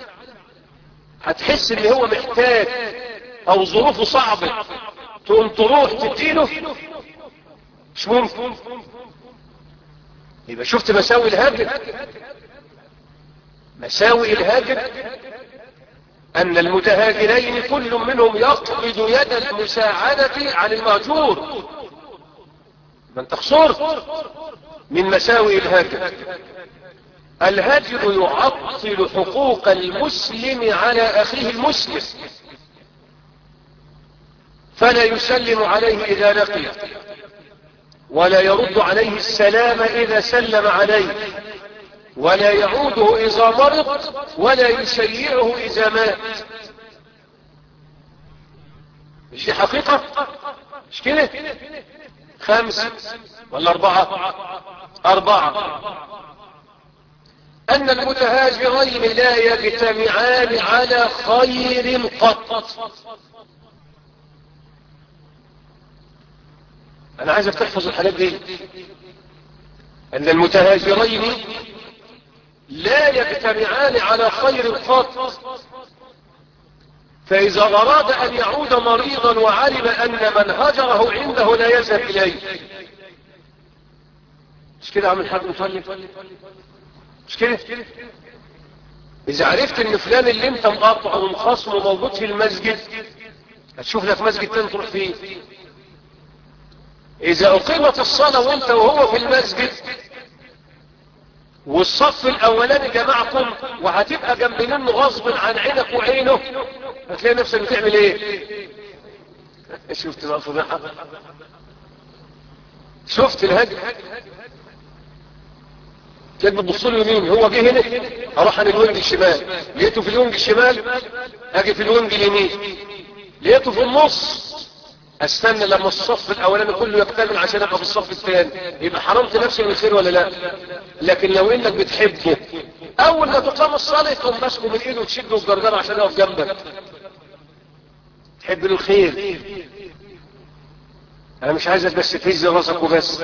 هتحس ان هو محتاج او ظروفه صعبة تقوم تروح تديله مش ممكن يبقى شفت مساوي الهاجر مساوي الهاجر ان المتهاجرين كل منهم يقبض يد المساعدة عن المهجور من تخسر من مساوي الهاجر الهاجر يعطل حقوق المسلم على أخيه المسلم فلا يسلم عليه إذا لقي ولا يرد عليه السلام إذا سلم عليه ولا يعوده إذا مرض ولا يشيعه إذا مات مش دي حقيقة مش كده خمسة ولا أربعة أربعة أن المتهاجرين لا يجتمعان على خير قط أنا عايزك تحفظ الحاجات دي أن المتهاجرين لا يجتمعان على خير قط فإذا أراد أن يعود مريضا وعلم أن من هجره عنده لا يذهب إليه مش كده عامل حد مطلب مش كده إذا عرفت إن فلان اللي أنت مقاطعه ومخاصمه موجود في المسجد هتشوف لك مسجد تاني تروح فيه إذا أقيمت الصلاة وأنت وهو في المسجد والصف الأولاني جماعكم وهتبقى جنب منه غصب عن عينك وعينه هتلاقي نفسك بتعمل ايه شفت بقى فضيحة شفت الهجر كانت بتبص له يمين هو جه هنا اروح عن الونج الشمال لقيته في الونج الشمال اجي في الونج اليمين لقيته في النص استنى لما الصف الاولاني كله يكتمل عشان ابقى في الصف الثاني يبقى حرمت نفسي من الخير ولا لا لكن لو انك بتحبه اول ما تقام الصلاه تقوم ماسكه من ايده وتشده وتجرجره عشان يقف جنبك تحب له الخير انا مش عايزك بس تهز راسك وبس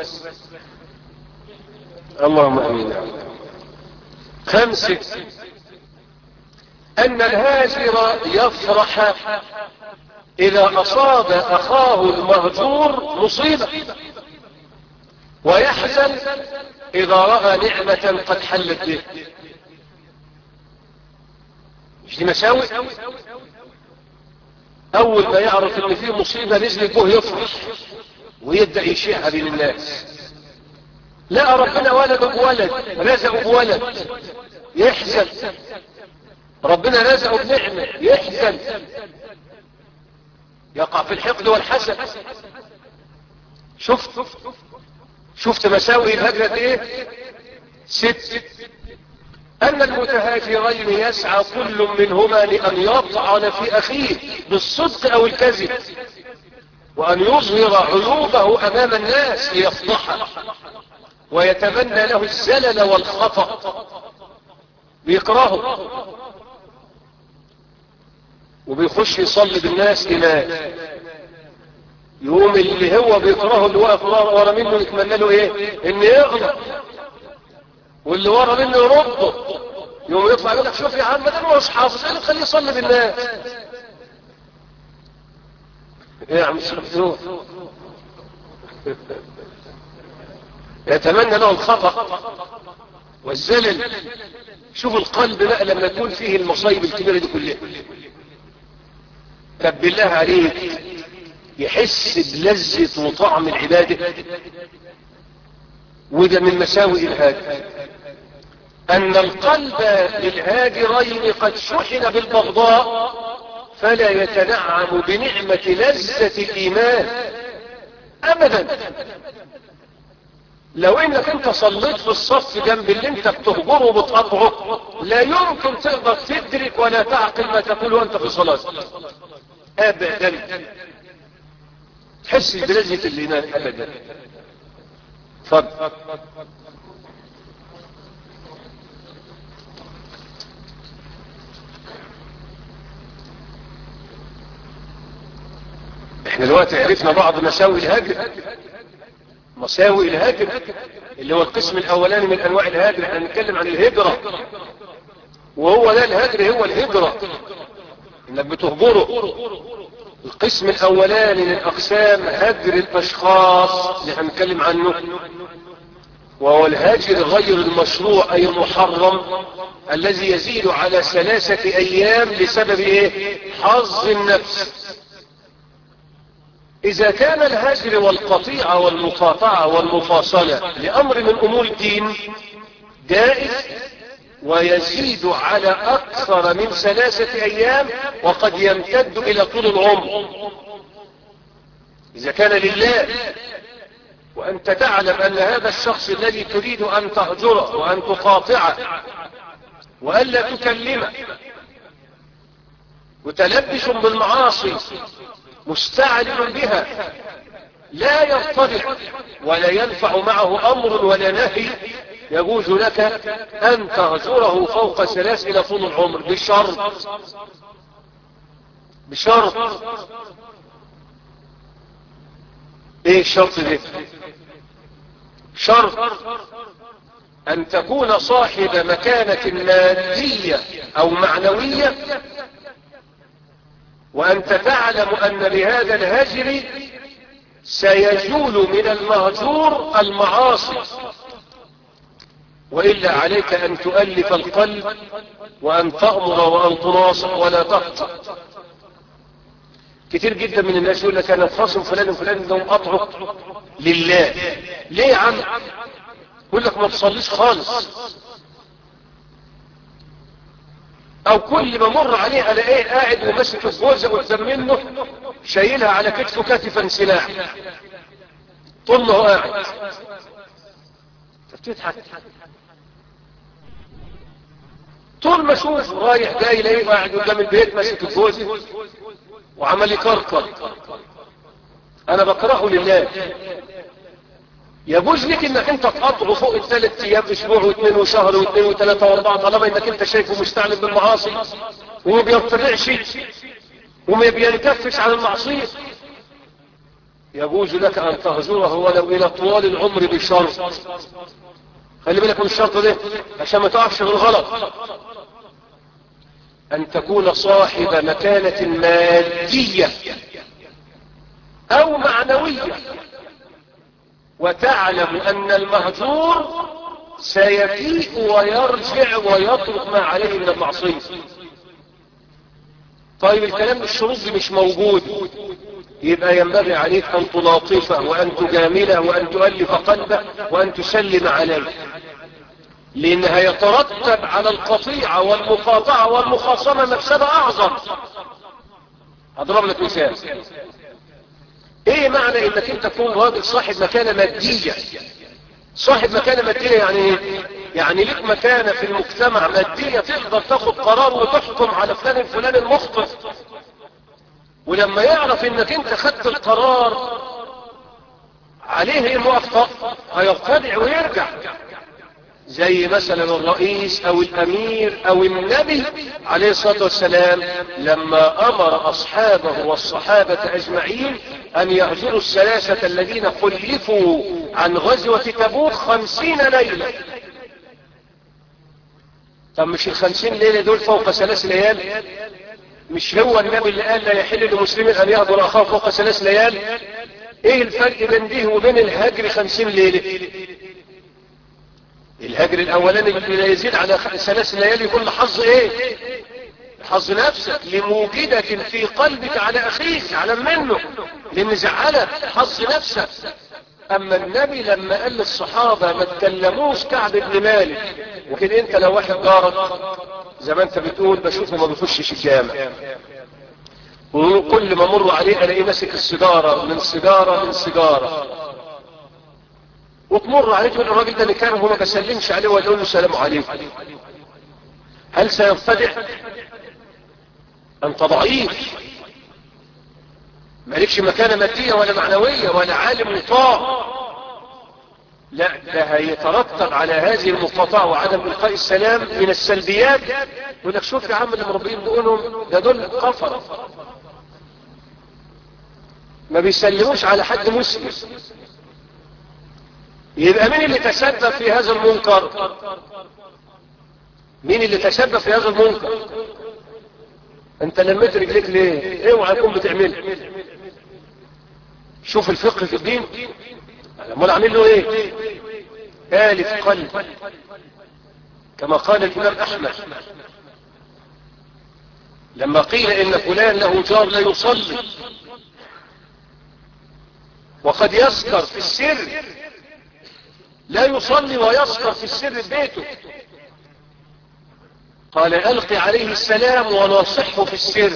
اللهم امين خمسة ان الهاجر يفرح اذا اصاب اخاه المهجور مصيبة ويحزن اذا رأى نعمة قد حلت به مش دي مساوئ اول ما يعرف ان في مصيبة نزلت به يفرح ويبدأ يشيعها بين الناس لا ربنا ولد بولد رزقه بولد يحزن ربنا رزقه بنعمة يحزن يقع في الحقد والحسد شفت شفت مساوئ الهجرة ايه ست ان المتهاجرين يسعى كل منهما لان يطعن في اخيه بالصدق او الكذب وان يظهر عيوبه امام الناس ليفضحه ويتمنى له الزلل والخطأ بيكرهه وبيخش يصلي بالناس إمام يقوم اللي هو بيكرهه اللي واقف ورا منه يتمنى له ايه ان يغلط واللي ورا منه يرده يقوم يطلع يقول لك شوف يا عم ده انا مش حافظ ايه خليه يصلي بالناس ايه يا عم الشيخ يتمنى له الخطأ والزلل شوف القلب بقى لما يكون فيه المصايب الكبيرة دي كلها طب بالله عليك يحس بلذة وطعم العبادة وده من مساوئ الهاجر أن القلب للهاجرين قد شحن بالبغضاء فلا يتنعم بنعمة لذة الإيمان أبدا لو انك انت صليت في الصف جنب اللي انت بتهجره وبتقطعه لا يمكن تقدر تدرك ولا تعقل ما تقول وانت في صلاتك ابدا تحس بلذة الايمان ابدا اتفضل احنا دلوقتي عرفنا بعض مساوئ الهجر مساوئ الهجر اللي هو القسم الاولاني من انواع الهجر احنا بنتكلم عن الهجرة وهو ده الهجر هو الهجرة انك بتهجره القسم الاولاني من اقسام هجر الاشخاص اللي احنا بنتكلم عنه وهو الهاجر غير المشروع اي المحرم الذي يزيد على ثلاثة ايام بسبب ايه حظ النفس إذا كان الهجر والقطيعة والمقاطعة والمفاصلة لأمر من أمور الدين جائز ويزيد على أكثر من ثلاثة أيام وقد يمتد إلى طول العمر إذا كان لله وأنت تعلم أن هذا الشخص الذي تريد أن تهجره وأن تقاطعه وألا تكلمه متلبس بالمعاصي مستعلم بها لا يضطرع ولا ينفع معه أمر ولا نهي يجوز لك أن تهجره فوق ثلاث إلى طول العمر بشرط بشرط ايه الشرط ده شرط أن تكون صاحب مكانة مادية أو معنوية وأنت تعلم أن لهذا الهجر سيزول من المهجور المعاصي وإلا عليك أن تؤلف القلب وأن تأمر وأن تناصح ولا تقطع كتير جدا من الناس يقول لك أنا خاصم فلان وفلان ده قطعه لله ليه يا عم يقول لك ما تصليش خالص او كل ما مر عليه الاقيه قاعد وماسك الجوزه قدام منه شايلها على كتفه كتفا سلاح طول ما هو قاعد بتضحك طول ما اشوف رايح جاي الاقيه قاعد قدام البيت ماسك الجوزه وعمال يكركر انا بكرهه لله يجوز لك انك انت تقطعه فوق الثلاث ايام اسبوع واثنين وشهر واثنين وثلاثة واربعة طالما انك انت شايفه مستعلم بالمعاصي وما بيطلعش وما بينكفش عن المعصية يجوز لك ان تهجره ولو الى طوال العمر بشرط خلي بالك من الشرط ده عشان ما تقعش في الغلط ان تكون صاحب مكانة مادية او معنوية وتعلم ان المهجور سيفيء ويرجع ويترك ما عليه من المعصية طيب الكلام الشروط دي مش موجود يبقى ينبغي عليك ان تلاطفه وان تجامله وان تؤلف قلبه وان تسلم عليه لان هيترتب على القطيعة والمقاطعة والمخاصمة مفسدة اعظم اضرب لك مثال ايه معنى انك انت تكون راجل صاحب مكانة مادية صاحب مكانة مادية يعني ايه يعني لك مكانة في المجتمع مادية تقدر تاخد قرار وتحكم على فلان الفلان المخطئ ولما يعرف انك انت خدت القرار عليه انه اخطأ هيرتدع ويرجع زي مثلا الرئيس او الامير او النبي عليه الصلاة والسلام لما امر اصحابه والصحابة اجمعين ان يهجروا الثلاثة الذين خلفوا عن غزوة تبوك خمسين ليلة طب مش الخمسين ليلة دول فوق ثلاث ليال مش هو النبي اللي قال لا يحل لمسلم ان يهجر اخاه فوق ثلاث ليال ايه الفرق بين دي وبين الهجر خمسين ليلة الهجر الاولاني اللي لا يزيد على ثلاث ليالي يكون حظ ايه حظ نفسك لموجدة في قلبك على اخيك على منه لان زعلك حظ نفسك اما النبي لما قال للصحابة ما تكلموش كعب بن مالك وكان انت لو واحد جارك زي ما انت بتقول بشوفه ما بيخشش الجامع وكل ما مر عليه الاقيه ماسك السيجارة من سيجارة من سيجارة وتمر عليه تقول الراجل ده اللي كان وما بسلمش عليه ولا يقول له السلام عليكم هل سينفدع انت ضعيف مالكش مكانة مادية ولا معنوية ولا عالم مطاع لا ده هيترتب على هذه المقاطعة وعدم إلقاء السلام من السلبيات يقول لك شوف يا عم اللي مربيين دولهم ده دول كفر ما بيسلموش على حد مسلم يبقى مين اللي تسبب في هذا المنكر مين اللي تسبب في هذا المنكر انت لميت رجليك ليه اوعى تكون بتعمل شوف الفقه في الدين امال عامل له ايه الف قلب كما قال الامام احمد لما قيل ان فلان له جار لا يصلي وقد يسكر في السر لا يصلي ويسكر في السر بيته قال ألقي عليه السلام ونصحه في السر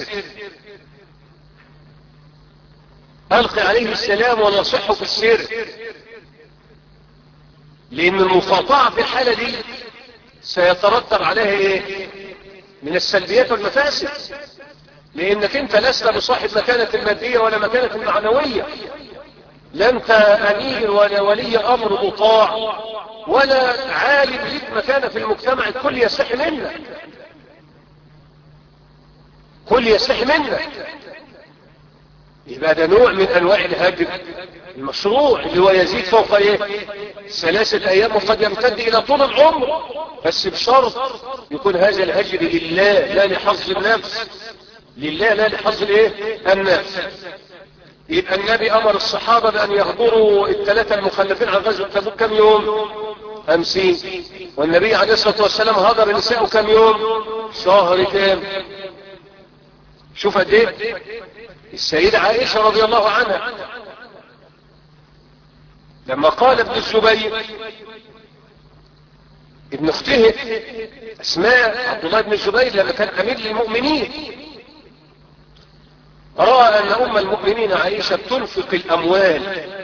ألقي عليه السلام ونصحه في السر لأن المقاطعة في الحالة دي سيترتب عليها إيه من السلبيات والمفاسد لأنك أنت لست بصاحب مكانة مادية ولا مكانة معنوية لا انت امير ولا ولي امر مطاع ولا عالم لك مكانة في المجتمع الكل يستحي منك كل يستحي منك يبقى ده نوع من انواع الهجر المشروع اللي هو يزيد فوق ايه ثلاثة ايام وقد يمتد الى طول العمر بس بشرط يكون هذا الهجر لله لا لحظ النفس لله لا لحظ الايه النفس يبقى النبي امر الصحابة بان يهجروا الثلاثة المخلفين عن غزوة تبوك كم يوم خمسين والنبي عليه الصلاة والسلام هاجر نساءه كم يوم شهر كام شوف قد ايه السيدة عائشة رضي الله عنها لما قال ابن الزبير ابن اخته اسماء عبد الله بن الزبير لما كان امير للمؤمنين رأى أن أم المؤمنين عائشة تنفق الأموال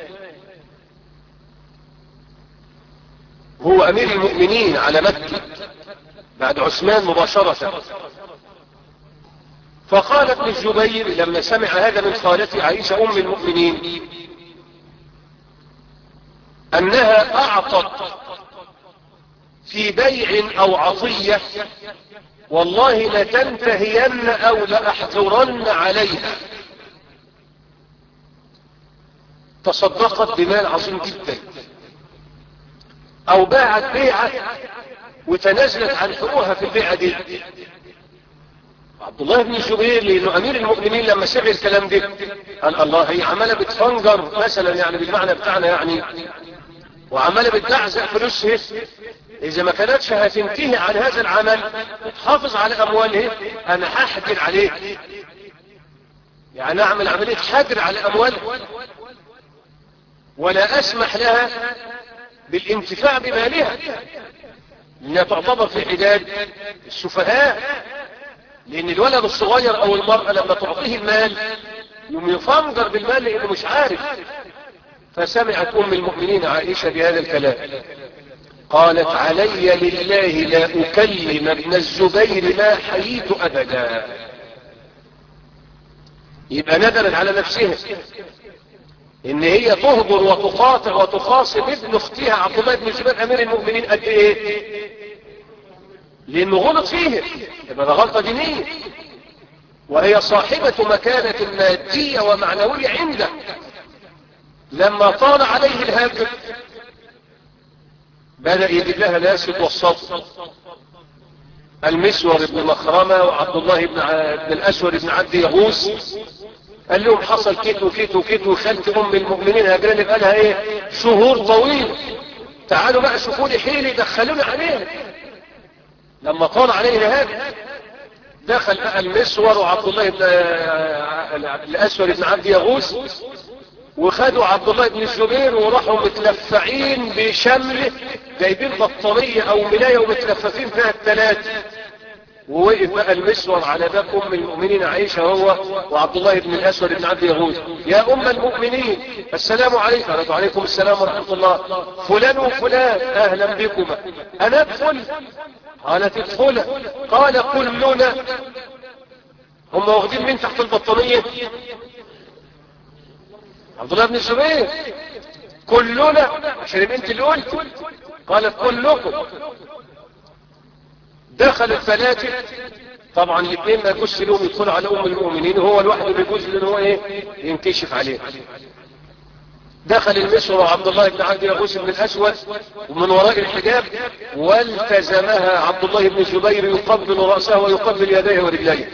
هو أمير المؤمنين على مكة بعد عثمان مباشرة فقال ابن الزبير لما سمع هذا من خالته عائشة أم المؤمنين أنها أعطت في بيع أو عطية والله لتنتهين أو لأحذرن عليها تصدقت بمال عظيم جدا أو باعت بيعة وتنازلت عن حقوقها في البيعة دي عبد الله بن الزبير لانه امير المؤمنين لما سمع الكلام ده قال الله هي عماله بتفنجر مثلا يعني بالمعنى بتاعنا يعني وعماله بتزعزع فلوسها اذا ما كانتش هتنتهي عن هذا العمل وتحافظ على اموالها انا هحجر عليه يعني اعمل عمليه حجر على اموالها ولا اسمح لها بالانتفاع بمالها لانها تعتبر في حداد السفهاء لان الولد الصغير او المرأة لما تعطيه المال يوم يفنجر بالمال لانه مش عارف فسمعت ام المؤمنين عائشة بهذا الكلام قالت علي لله لا اكلم ابن الزبير ما حييت ابدا يبقى ندرت على نفسها ان هي تهجر وتقاطع وتخاصم ابن اختها عبد الله بن الزبير امير المؤمنين قد ايه لانه غلط فيه يبقى ده غلطه دينيه وهي صاحبة مكانة مادية ومعنوية عنده لما طال عليه الهجر بدأ يجيب لها ناس يتوسطوا المسور بن مخرمة وعبد الله بن, ع... بن الأسود بن عبد يغوث قال لهم حصل كيت وكيت وكيت وخلت أم المؤمنين هجراني بقالها إيه شهور طويلة تعالوا بقى شوفوا لي حيلي دخلوني عليها لما طال عليه هذا دخل بقى المسور وعبد الله بن الاسود بن عبد يغوث وخدوا عبد الله بن الزبير وراحوا متلفعين بشمله جايبين بطانيه او ملايه ومتلففين فيها الثلاثه ووقف بقى المسور على باب ام المؤمنين عائشه هو وعبد الله بن الاسود بن عبد يغوث يا ام المؤمنين السلام عليكم قالت عليكم السلام ورحمه الله فلان وفلان اهلا بكما انا ادخل قالت ادخل قال كلنا هم واخدين من تحت البطانيه عبد الله بن الزبير كلنا عشان يبقى انت اللي قلت قالت كلكم دخل الثلاثة طبعا الاثنين ما يجوز لهم يدخلوا على ام المؤمنين وهو الواحد اللي يجوز له هو ايه ينكشف عليه دخل المسور وعبد الله بن عبد يغوث بن الاسود ومن وراء الحجاب والتزمها عبد الله بن الزبير يقبل راسه ويقبل يديه ورجليه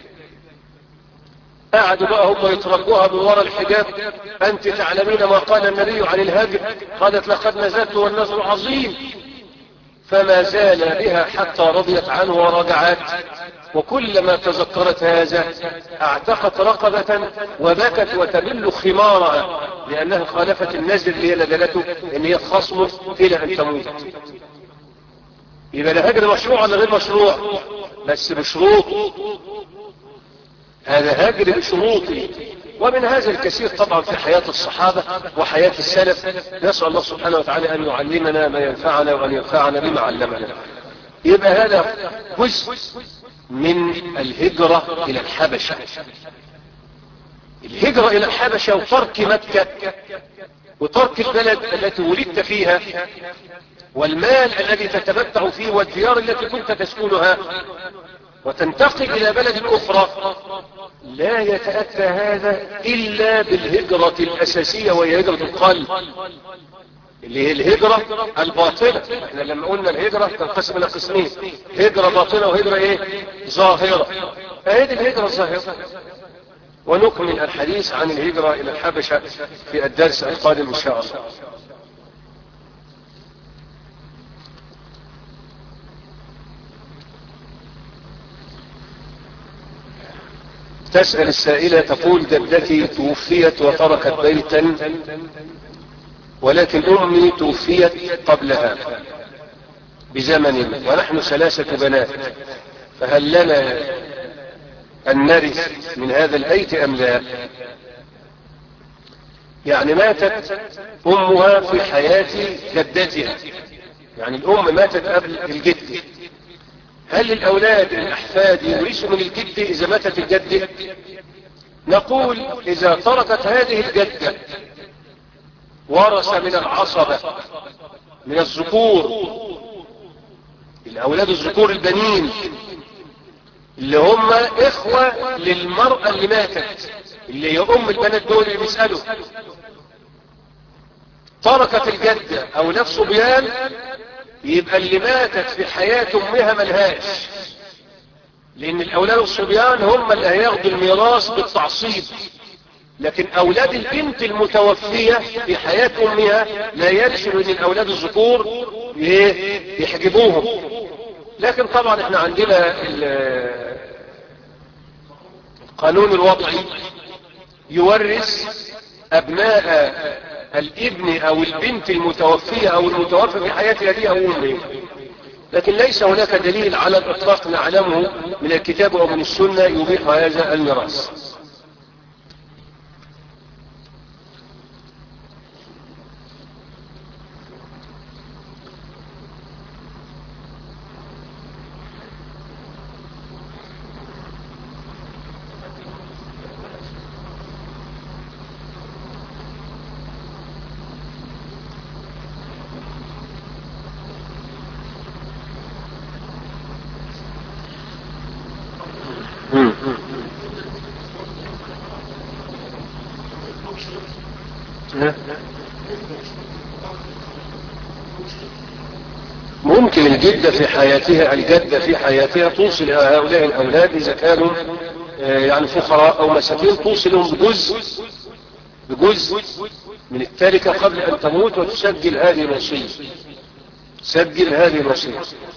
قعدوا بقى هم يترجوها من وراء الحجاب انت تعلمين ما قال النبي عن الهاجر قالت لقد نزلت والنزل عظيم فما زال بها حتى رضيت عنه ورجعت وكلما تذكرت هذا اعتقت رقبة وبكت وتبل خمارها لانها خالفت النزل اللي هي نزلته ان هي خصمه الى ان تموت يبقى الهجر مشروع ولا غير مشروع بس بشروط هذا هجر بشروطه ومن هذا الكثير طبعا في حياة الصحابة وحياة السلف نسأل الله سبحانه وتعالى أن يعلمنا ما ينفعنا وأن ينفعنا بما علمنا يبقى هذا جزء من الهجرة إلى الحبشة الهجرة إلى الحبشة وترك مكة وترك البلد التي ولدت فيها والمال الذي تتمتع فيه والديار التي كنت تسكنها وتنتقل إلى بلد أخرى لا يتأتى هذا إلا بالهجرة الأساسية وهي هجرة القلب اللي هي الهجرة الباطنة احنا لما قلنا الهجرة تنقسم إلى قسمين هجرة باطنة وهجرة ايه ظاهرة فهذه الهجرة الظاهرة ونكمل الحديث عن الهجرة إلى الحبشة في الدرس القادم إن شاء الله تسأل السائلة تقول جدتي توفيت وتركت بيتا ولكن أمي توفيت قبلها بزمن ونحن ثلاثة بنات فهل لنا أن نرث من هذا البيت أم لا يعني ماتت أمها في حياة جدتها يعني الأم ماتت قبل الجد هل الأولاد الأحفاد يورثوا من الجد إذا ماتت الجدة نقول إذا تركت هذه الجدة ورث من العصبة من الذكور الأولاد الذكور البنين اللي هم إخوة للمرأة اللي ماتت اللي هي أم البنات دول اللي بيسألوا تركت الجدة أو نفس صبيان يبقى اللي ماتت في حياة أمها ملهاش لأن الأولاد الصبيان هم اللي هياخدوا الميراث بالتعصيب لكن أولاد البنت المتوفية في حياة أمها لا يرسل أن الأولاد الذكور يحجبوهم لكن طبعا احنا عندنا القانون الوضعي يورث أبناء الابن أو البنت المتوفية أو المتوفى في حياتها دي أو أمه لكن ليس هناك دليل على الإطلاق نعلمه من الكتاب أو من السنة يبيح هذا الميراث ممكن الجدة في حياتها الجدة في حياتها توصل هؤلاء الأولاد إذا كانوا يعني فقراء أو مساكين توصلهم بجزء بجزء من التركة قبل أن تموت وتسجل هذه الوصية سجل هذه الوصية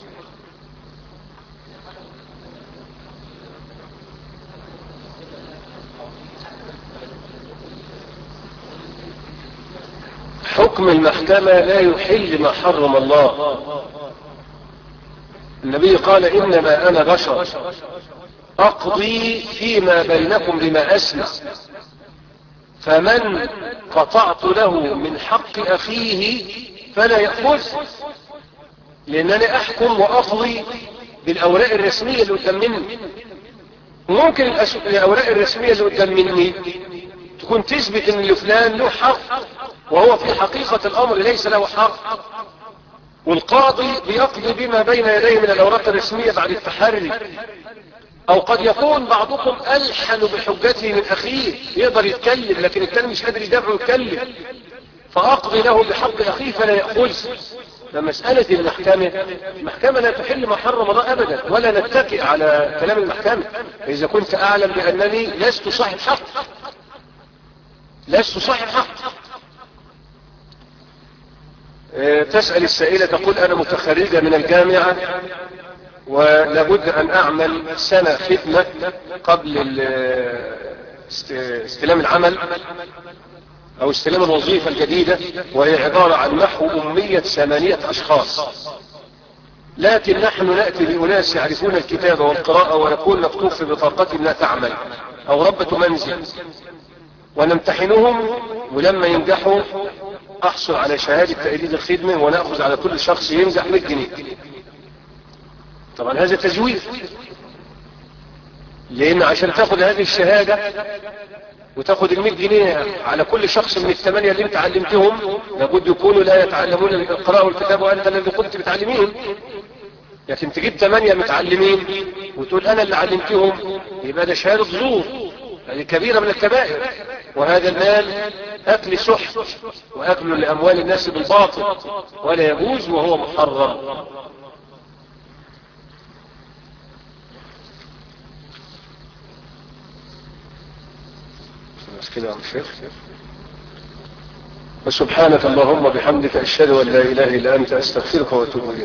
حكم المحكمة لا يحل ما حرم الله النبي قال إنما أنا بشر أقضي فيما بينكم بما أسمع فمن قطعت له من حق أخيه فلا يأخذ لأنني أحكم وأقضي بالأوراق الرسمية اللي قدام مني ممكن الأوراق الرسمية اللي قدام مني تكون تثبت ان لفلان له حق وهو في حقيقة الامر ليس له حق والقاضي بيقضي بما بين يديه من الاوراق الرسمية بعد التحري او قد يكون بعضكم الحن بحجته من اخيه يقدر يتكلم لكن التاني مش قادر يدافع ويتكلم فاقضي له بحق اخيه فلا يأخذ فمسألة المحكمة المحكمة لا تحل ما حرم الله ابدا ولا نتكئ على كلام المحكمة اذا كنت اعلم بانني لست صاحب حق لست صاحب حق تسأل السائلة تقول أنا متخرجة من الجامعة ولابد أن أعمل سنة خدمة قبل استلام العمل أو استلام الوظيفة الجديدة وهي عبارة عن محو أمية ثمانية أشخاص لكن نحن نأتي بأناس يعرفون الكتابة والقراءة ونكون مكتوب في بطاقتهم لا تعمل أو ربة منزل ونمتحنهم ولما ينجحوا احصل على شهادة تأييد الخدمة ونأخذ على كل شخص ينجح 100 جنيه طبعا هذا تزوير لان عشان تاخد هذه الشهادة وتاخد ال 100 جنيه على كل شخص من الثمانية اللي انت علمتهم لابد يكونوا لا يتعلمون القراءة والكتاب وانت الذي كنت بتعلمين لكن تجيب ثمانية متعلمين وتقول انا اللي علمتهم يبقى ده شهادة زور هذه كبيرة من الكبائر وهذا المال أكل سحت وأكل لأموال الناس بالباطل ولا يجوز وهو محرم كده يا شيخ وسبحانك اللهم بحمدك أشهد أن لا إله إلا أنت أستغفرك وأتوب إليك